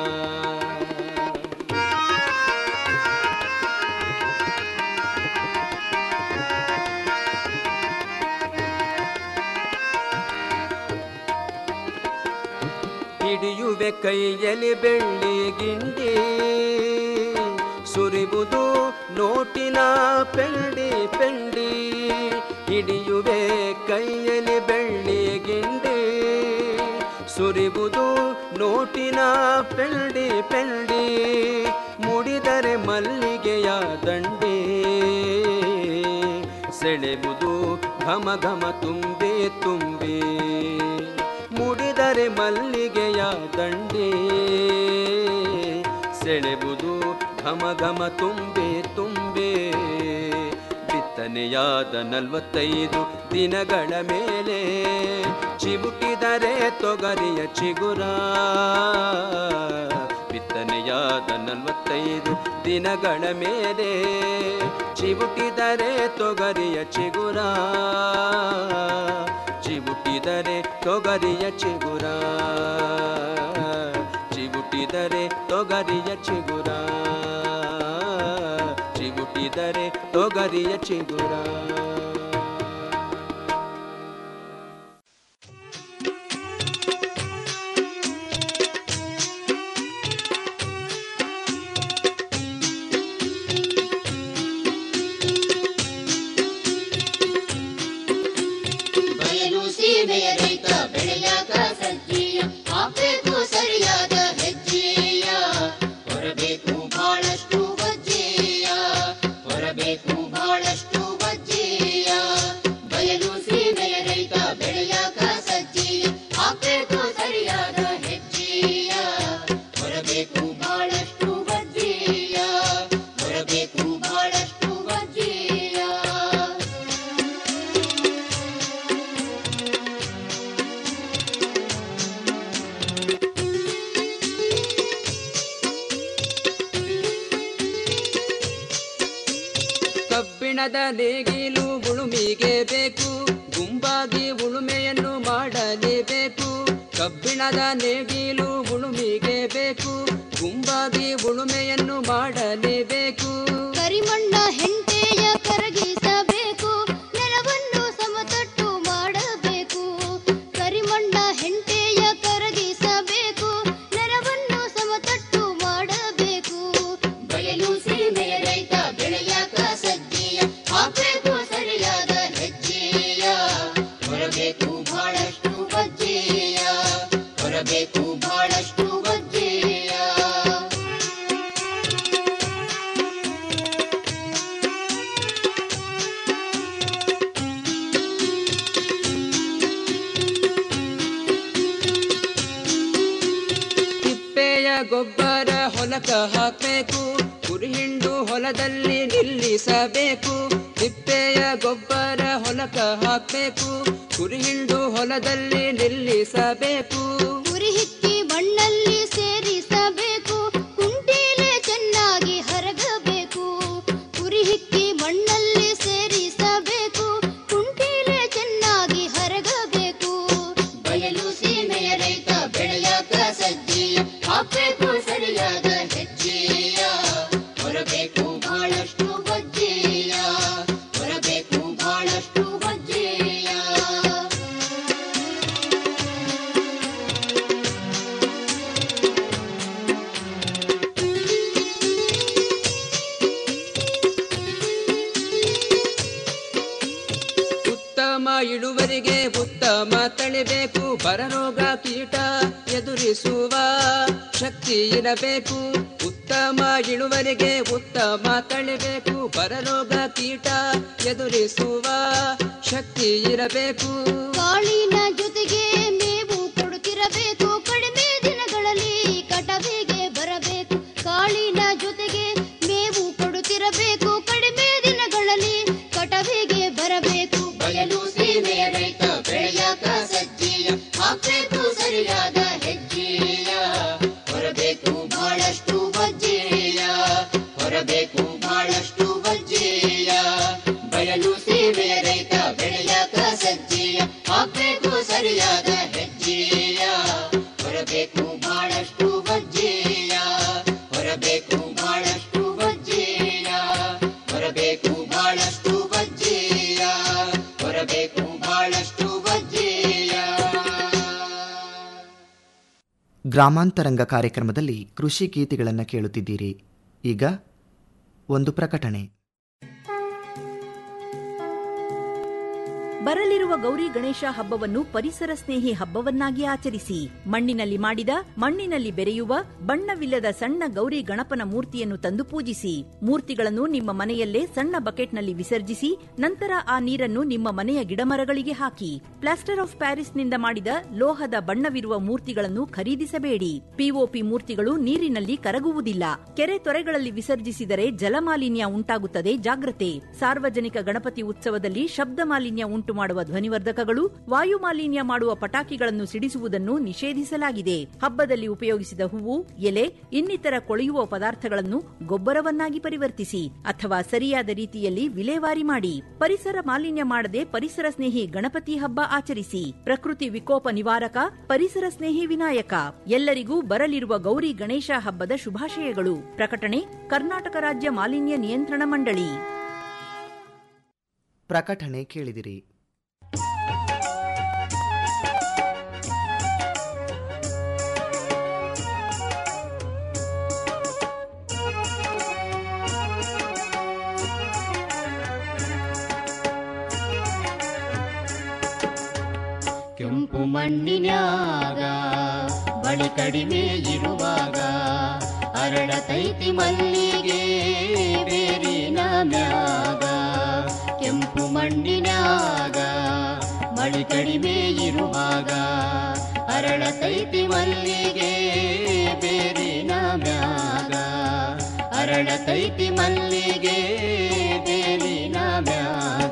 ಹಿಡಿಯುವೆ ಕೈಯಲ್ಲಿ ಬೆಳ್ಳಿ ಗಿಂಡಿ ಸುರಿವುದು ನೋಟಿನ ಪೆಂಡಿ ಪೆಂಡಿ ಹಿಡಿಯುವೆ ಕೈಯಲ್ಲಿ ಬೆಳ್ಳಿ ಗಿಂಡಿ ಸುರಿವುದು ನೋಟಿನ ಪೆಂಡಿ ಪೆಂಡಿ ಮುಡಿದರೆ ಮಲ್ಲಿಗೆಯ ದಂಡಿ ಸೆಳೆಬುದು ಘಮ ಘಮ ತುಂಬಿ ತುಂಬಿ ಮುಡಿದರೆ ಮಲ್ಲಿಗೆಯ ದಂಡಿ ಸೆಳೆಬುದು ಘಮ ಘಮ ತುಂಬಿ ತುಂಬಿ ಬಿತ್ತನೆಯಾದ ನಲವತ್ತೈದು ದಿನಗಳ ಮೇಲೆ ಚಿಬುಟಿದರೆ ತೊಗರಿಯ ಚಿಗುರ ಬಿತ್ತನೆಯಾದ ನಲವತ್ತೈದು ದಿನಗಳ ಮೇಲೆ ಚಿಬುಟಿದರೆ ತೊಗರಿಯ ಚಿಗುರ ಚಿಬುಟಿದರೆ ತೊಗರಿಯ ಚಿಗುರ ಚಿಬುಟಿದರೆ ತೊಗರಿಯ ಚಿಗುರ ಚಿಬುಟಿದರೆ ತೊಗರಿಯ ಚಿಗುರ ಬಯಲು ಸೀಮೆಯ ರೈತ ಬೆಳೆಯಾಕ ಸಜ್ಜೀಯ ಹಾಕ್ಬೇಕು ಸರಿಯಾದ ಹೆಜ್ಜೆಯ ಹೊರಬೇಕು ಬಹಳಷ್ಟು ವಜ್ಜೆಯ ಹೊರಬೇಕು ಬಹಳಷ್ಟು ವಜ್ಜೆಯ ಬಯಲು ಸೀಮೆಯ ರೈತ ಬೆಳೆಯಾಕ ಸಜ್ಜೀಯ ಹಾಕ್ಬೇಕು ಸರಿಯಾದ ಹೆಜ್ಜೆಯ ಹೊರಬೇಕು ಬಹಳಷ್ಟು ವಜ್ಜೆಯ ಹೊರಬೇಕು ಬಹಳಷ್ಟು ವಜ್ಜೆಯ ಕಬ್ಬಿಣದ ನೇಗಿಲು ಉಳುಮಿಗೆ ಬೇಕು ಗುಂಪಾಗಿ ಉಳುಮೆಯನ್ನು ಮಾಡಲೇಬೇಕು ಕಬ್ಬಿಣದ ನೇಗಿಲು ಉಳುಮಿಗೆ ಬೇಕು ಗುಂಪಾಗಿ ಉಳುಮೆಯನ್ನು ಮಾಡಲೇಬೇಕು ಕರಿಮಣ್ಣ ಹೆಂಟೆಯ ಕರಗಿಸಬೇಕು ನೆಲವನ್ನು ಸಮತಟ್ಟು ಮಾಡಬೇಕು ಕರಿಮಣ್ಣ ಹೆಂಟೆಯ ಕರಗಿಸಬೇಕು ನೆಲವನ್ನು ಸಮತಟ್ಟು ಮಾಡಬೇಕು ಬಯಲು ಸೀಮೆಯ ರೈತ ಬೆಳೆಯಾಕ ಸಜ್ಜೀಯ ಹಾಕ್ಬೇಕು ಸರಿಯಾದ ಹೆಜ್ಜೆಯ ಹೊರಬೇಕು ಬಹಳಷ್ಟು ವಜ್ಜೆಯ ಹೊರಬೇಕು ಬಹಳಷ್ಟು ವಜ್ಜೆಯ ತಿಪ್ಪೆಯ ಗೊಬ್ಬರ ಹೊಲಕ ಹಾಕಬೇಕು ಕುರಿಹಿಂಡು ಹೊಲದಲ್ಲಿ ನಿಲ್ಲಿಸಬೇಕು ತಿಪ್ಪೆಯ ಗೊಬ್ಬರ ಹೊಲಕ ಹಾಕಬೇಕು ಕುರಿಹಿಂಡು ಹೊಲದಲ್ಲಿ ನಿಲ್ಲಿಸಬೇಕು ಉರಿ ಹಿಕ್ಕಿ ಮಣ್ಣಲ್ಲಿ ಸೇರಿಸಬೇಕು ಕುಂಟೀಲೆ ಚೆನ್ನಾಗಿ ಹರಗಬೇಕು ಉರಿ ಹಿಕ್ಕಿ ಮಣ್ಣಲ್ಲಿ ಸೇರಿಸಬೇಕು ಕುಂಟೀಲೆ ಚೆನ್ನಾಗಿ ಹರಗಬೇಕು ಬಯಲು ಸೀಮೆಯ ರೈತ ಬೆಳೆಯಾಕ ಸಜ್ಜೀಯ ಹಾಕ್ಬೇಕು ಸರಿಯಾದ ಹೆಜ್ಜೆಯ ಹೊರಬೇಕು ಬಹಳಷ್ಟು ವಜ್ಜೆಯ ಹೊರಬೇಕು ಬಹಳಷ್ಟು ವಜ್ಜೆಯ ಉತ್ತಮ ಇಳುವರಿಗೆ ಉತ್ತಮ ತಳಿಬೇಕು ಬರರೋಗ ಕೀಟ ಎದುರಿಸುವ ಶಕ್ತಿ ಇರಬೇಕು ಉತ್ತಮ ಇಳುವರಿಗೆ ಉತ್ತಮ ತಳಿಬೇಕು ಬರರೋಗ ಕೀಟ ಎದುರಿಸುವ ಶಕ್ತಿ ಇರಬೇಕು ಕಾಳಿನ ಜೊತೆಗೆ ಮೇವು ಕೊಡುತ್ತಿರಬೇಕು ಕಡಿಮೆ ದಿನಗಳಲ್ಲಿ ಕಟವಿಗೆ ಬರಬೇಕು ಕಾಳಿನ ಜೊತೆಗೆ ಮೇವು ಕೊಡುತ್ತಿರಬೇಕು ಕಡಿಮೆ ದಿನಗಳಲ್ಲಿ ಕಟವಿಗೆ ಬರಬೇಕು ಬಯಲು ಸೀಮೆಯ ರೈತ ಬೆಳೆಯಾಕ ಸಜ್ಜೀಯ ಹಾಕ್ಬೇಕು ಸರಿಯಾದ ಹೆಜ್ಜೆಯ ಹೊರಬೇಕು ಬಹಳಷ್ಟು ವಜ್ಜೆಯ ಹೊರಬೇಕು ಬಹಳಷ್ಟು ವಜ್ಜೆಯ ಬಯಲು ಸೀಮೆಯ ರೈತ ಬೆಳೆಯಾಕ ಸಜ್ಜೀಯ ಹಾಕ್ಬೇಕು ಸರಿಯಾದ ಹೆಜ್ಜೆಯ ಹೊರಬೇಕು ಬಹಳಷ್ಟು ವಜ್ಜೆಯ ಹೊರಬೇಕು ಬಹಳಷ್ಟು ವಜ್ಜೆಯ ಹೊರಬೇಕು ಬಹಳಷ್ಟು ವಜ್ಜೆಯ ಹೊರಬೇಕು ಬಹಳಷ್ಟು ವಜ್ಜೆಯ ಗ್ರಾಮಾಂತರಂಗ ಕಾರ್ಯಕ್ರಮದಲ್ಲಿ ಕೃಷಿ ಗೀತೆಗಳನ್ನು ಕೇಳುತ್ತಿದ್ದೀರಿ ಈಗ ಒಂದು ಪ್ರಕಟಣೆ ಬರಲಿರುವ ಗೌರಿ ಗಣೇಶ ಹಬ್ಬವನ್ನು ಪರಿಸರ ಸ್ನೇಹಿ ಹಬ್ಬವನ್ನಾಗಿ ಆಚರಿಸಿ ಮಣ್ಣಿನಲ್ಲಿ ಮಾಡಿದ ಮಣ್ಣಿನಲ್ಲಿ ಬೆರೆಯುವ ಬಣ್ಣವಿಲ್ಲದ ಸಣ್ಣ ಗೌರಿ ಗಣಪನ ಮೂರ್ತಿಯನ್ನು ತಂದು ಪೂಜಿಸಿ ಮೂರ್ತಿಗಳನ್ನು ನಿಮ್ಮ ಮನೆಯಲ್ಲೇ ಸಣ್ಣ ಬಕೆಟ್ನಲ್ಲಿ ವಿಸರ್ಜಿಸಿ ನಂತರ ಆ ನೀರನ್ನು ನಿಮ್ಮ ಮನೆಯ ಗಿಡಮರಗಳಿಗೆ ಹಾಕಿ ಪ್ಲಾಸ್ಟರ್ ಆಫ್ ಪ್ಯಾರಿಸ್ನಿಂದ ಮಾಡಿದ ಲೋಹದ ಬಣ್ಣವಿರುವ ಮೂರ್ತಿಗಳನ್ನು ಖರೀದಿಸಬೇಡಿ ಪಿಒಪಿ ಮೂರ್ತಿಗಳು ನೀರಿನಲ್ಲಿ ಕರಗುವುದಿಲ್ಲ ಕೆರೆ ತೊರೆಗಳಲ್ಲಿ ವಿಸರ್ಜಿಸಿದರೆ ಜಲಮಾಲಿನ್ಯ ಉಂಟಾಗುತ್ತದೆ ಜಾಗ್ರತೆ ಸಾರ್ವಜನಿಕ ಗಣಪತಿ ಉತ್ಸವದಲ್ಲಿ ಶಬ್ದ ಮಾಲಿನ್ಯ ಉಂಟು ಮಾಡುವ ಧ್ವನಿವರ್ಧಕಗಳು ವಾಯು ಮಾಲಿನ್ಯ ಮಾಡುವ ಪಟಾಕಿಗಳನ್ನು ಸಿಡಿಸುವುದನ್ನು ನಿಷೇಧಿಸಲಾಗಿದೆ ಹಬ್ಬದಲ್ಲಿ ಉಪಯೋಗಿಸಿದ ಹೂವು ಎಲೆ ಇನ್ನಿತರ ಕೊಳೆಯುವ ಪದಾರ್ಥಗಳನ್ನು ಗೊಬ್ಬರವನ್ನಾಗಿ ಪರಿವರ್ತಿಸಿ ಅಥವಾ ಸರಿಯಾದ ರೀತಿಯಲ್ಲಿ ವಿಲೇವಾರಿ ಮಾಡಿ ಪರಿಸರ ಮಾಲಿನ್ಯ ಮಾಡದೆ ಪರಿಸರ ಸ್ನೇಹಿ ಗಣಪತಿ ಹಬ್ಬ ಆಚರಿಸಿ ಪ್ರಕೃತಿ ವಿಕೋಪ ನಿವಾರಕ ಪರಿಸರ ಸ್ನೇಹಿ ವಿನಾಯಕ ಎಲ್ಲರಿಗೂ ಬರಲಿರುವ ಗೌರಿ ಗಣೇಶ ಹಬ್ಬದ ಶುಭಾಶಯಗಳು ಪ್ರಕಟಣೆ ಕರ್ನಾಟಕ ರಾಜ್ಯ ಮಾಲಿನ್ಯ ನಿಯಂತ್ರಣ ಮಂಡಳಿ ಪ್ರಕಟಣೆ ಕೇಳಿದಿರಿ ಕೆಂಪು ಮಣ್ಣಿನ್ಯಾಗ ಬಳಿ ಕಡಿಮೆ ಇರುವಾಗ ಅರಳತೈತಿ ಮಲ್ಲಿಗೆ ಬೇರಿನ ಮ್ಯಾಗ ಕೆಂಪು ಮಣ್ಣಿನ್ಯಾಗ ಮಳಿ ಕಡಿಮೆ ಇರುವಾಗ ಅರಳತೈತಿ ಮಲ್ಲಿಗೆ ಬೇರಿನ ಮ್ಯಾಗ ಅರಳತೈತಿ ಮಲ್ಲಿಗೆ ಬೇರಿನ ಮ್ಯಾಗ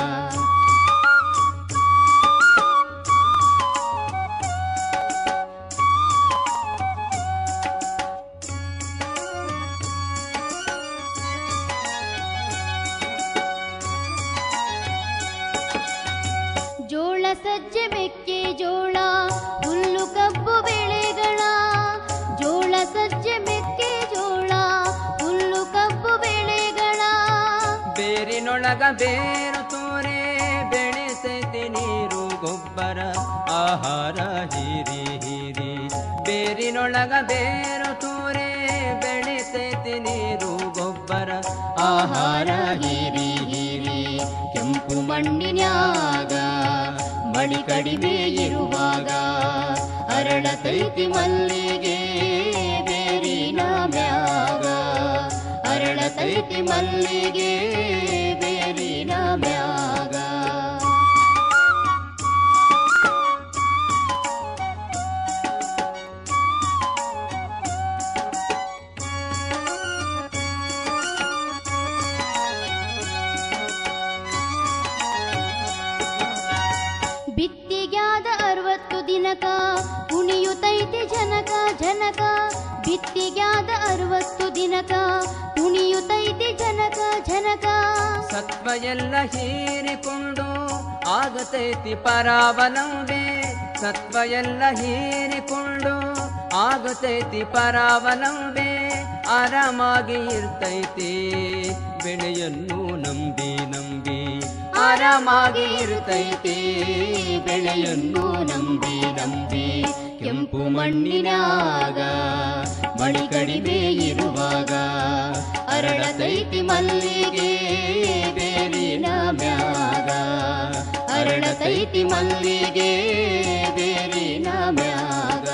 ಜೋಳ ಸಜ್ಜೆ ಮೆಕ್ಕೆ ಜೋಳ ಹುಲ್ಲು ಕಬ್ಬು ಬೆಳೆಗಳ ಜೋಳ ಸಜ್ಜೆ ಮೆಕ್ಕೆ ಜೋಳ ಹುಲ್ಲು ಕಬ್ಬು ಬೆಳೆಗಳ ಬೇರಿನೊಳಗ ಬೇರು ತೋರೆ ಬೆಳೆಸೈತಿ ನೀರು ಗೊಬ್ಬರ ಆಹಾರ ಹೀರಿ ಹೀರಿ ಬೇರಿನೊಳಗ ಬೇರು ತೋರೆ ಬೆಳೆಸೈತಿ ನೀರು ಗೊಬ್ಬರ ಆಹಾರ ಹೀರಿ ಹೀರಿ ಕೆಂಪು ಮಣ್ಣಿನ್ಯಾಗ ಮಳಿ ಕಡಿಮೆ ಇರುವಾಗ ಅರಳತೈತಿ ಮಲ್ಲಿಗೆ ಬೇರಿನ ಮ್ಯಾಗ ಅರಳತೈತಿ ಮಲ್ಲಿಗೆ ಬೇರಿನ ಮ್ಯಾಗ ಬಿತ್ತಿಗ್ಯಾದ ಅರವತ್ತು ದಿನಕ ಕುಣಿಯುತ್ತೈತಿ ಜನಕ ಜನಕ ಬಿತ್ತಿಗ್ಯಾದ ಅರವತ್ತು ದಿನಕ ಕುಣಿಯುತ್ತೈತಿ ಜನಕ ಜನಕ ಸತ್ವ ಎಲ್ಲ ಹೀರಿಕೊಂಡು ಆಗತೈತಿ ಪರಾವಲಂಬೆ ಸತ್ವ ಎಲ್ಲ ಹೀರಿಕೊಂಡು ಆಗತೈತಿ ಪರಾವಲಂಬೆ ಆರಾಮಾಗಿ ಇರ್ತೈತಿ ಬೆಳೆಯನ್ನು ನಂಬಿ ನಂಬಿ ಆರಾಮಾಗಿ ಇರ್ತೈತಿ ಬೆಳೆಯನ್ನು ನಂಬಿ ನಂಬಿ ಕೆಂಪು ಮಣ್ಣಿನಾಗ ಮಳಿ ಕಡಿಮೆ ಇರುವಾಗ ಅರಳತೈತಿ ಮಲ್ಲಿಗೆ ಬೇರಿನ ಮ್ಯಾಗ ಅರಳತೈತಿ ಮಲ್ಲಿಗೆ ಬೇರಿನ ಮ್ಯಾಗ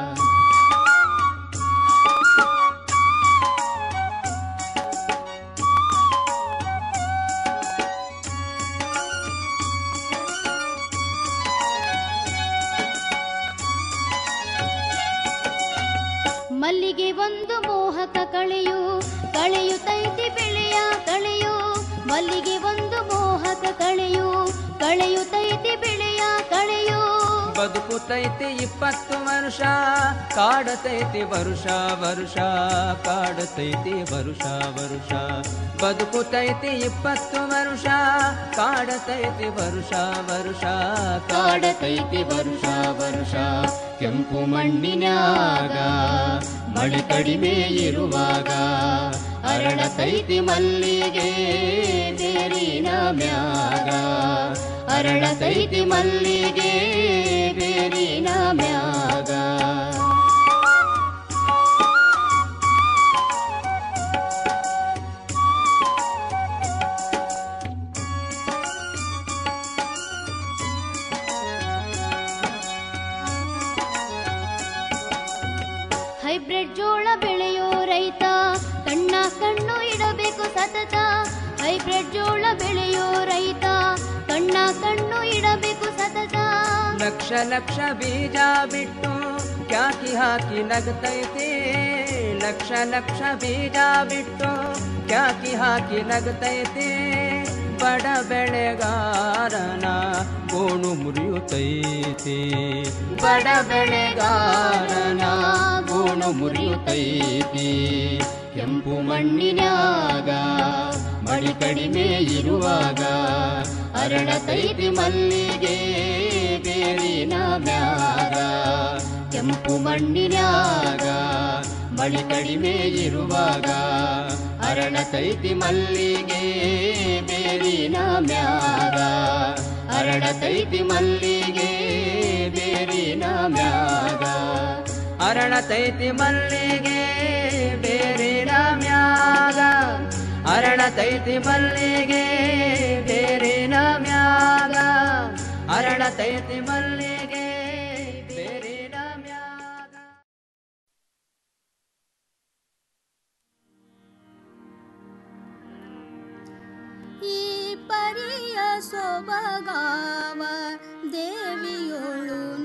ಮಲ್ಲಿಗೆ ಒಂದು ಮೋಹಕ ಕಳೆಯು ಕಳೆಯುತ್ತೈತಿ ಬೆಳೆಯ ಕಳೆಯು ಮಲ್ಲಿಗೆ ಒಂದು ಮೋಹಕ ಕಳೆಯು ಕಳೆಯುತ್ತೈತಿ ಬೆಳೆಯ ಕಳೆಯು ಬದುಕುತೈತಿ ಇಪ್ಪತ್ತು ವರ್ಷ ಕಾಡತೈತಿ ವರುಷ ವರುಷ ಕಾಡತೈತಿ ವರುಷ ವರುಷ ಬದುಕುತೈತಿ ಇಪ್ಪತ್ತು ವರ್ಷ ಕಾಡತೈತಿ ವರುಷ ವರುಷ ಕಾಡತೈತಿ ವರುಷ ವರುಷ ಕೆಂಪು ಮಣ್ಣಿನ್ಯಾಗ ಮಳಿ ಕಡಿಮೆ ಇರುವಾಗ ಅರಳತೈತಿ ಮಲ್ಲಿಗೆ ಬೇರಿನ ಮ್ಯಾಗ ಅರಳತೈತಿ ಮಲ್ಲಿಗೆ ಬೇರಿನ ಮ್ಯಾಗ ಜೋಳ ಬೆಳೆಯೋ ರೈತ ಕಣ್ಣ ಕಣ್ಣು ಇಡಬೇಕು ಸತತ ಹೈಬ್ರಿಡ್ ಜೋಳ ಬೆಳೆಯೋ ರೈತ ಕಣ್ಣ ಕಣ್ಣು ಇಡಬೇಕು ಸತತ ಲಕ್ಷ ಲಕ್ಷ ಬೀಜ ಬಿಟ್ಟು ಕ್ಯಾಕಿ ಹಾಕಿ ನಗತೈತಿ ಲಕ್ಷ ಲಕ್ಷ ಬೀಜ ಬಿಟ್ಟು ಕ್ಯಾಕಿ ಹಾಕಿ ನಗತೈತಿ ಬಡ ಬೆಳೆಗಾರನ ಗೋಣು ಮುರಿಯುತ್ತೈತಿ ಬಡ ಬೆಳೆಗಾರನ ಗೋಣು ಮುರಿಯುತ್ತೈತಿ ಕೆಂಪು ಮಣ್ಣಿನ್ಯಾಗ ಮಳಿ ಕಡಿಮೆ ಇರುವಾಗ ಅರಳತೈತಿ ಮಲ್ಲಿಗೆ ಬೇರಿನ ಮ್ಯಾಗ ಕೆಂಪು ಮಣ್ಣಿನ್ಯಾಗ ಮಳಿ ಕಡಿಮೆ ಇರುವಾಗ ಅರಳತೈತಿ ಮಲ್ಲಿಗೆ ಬೇರಿನ ಮ್ಯಾಗ ಅರಳತೈತಿ ಮಲ್ಲಿಗೆ ಬೇರಿನ ಮ್ಯಾಗ ಅರಳತೈತಿ ಮಲ್ಲಿಗೆ ಬೇರಿನ ಮ್ಯಾಗ ಅರಳತೈತಿ ಮಲ್ಲಿಗೆ ಬೇರಿನ ಮ್ಯಾಗ ಅರಳತೈತಿ ಮಲ್ಲಿಗೆ ಬೇರಿನ ಮ್ಯಾಗ ಈ ಪರಿಯ ಸೊಬಗಾವ ದೇವಿಯೋಳು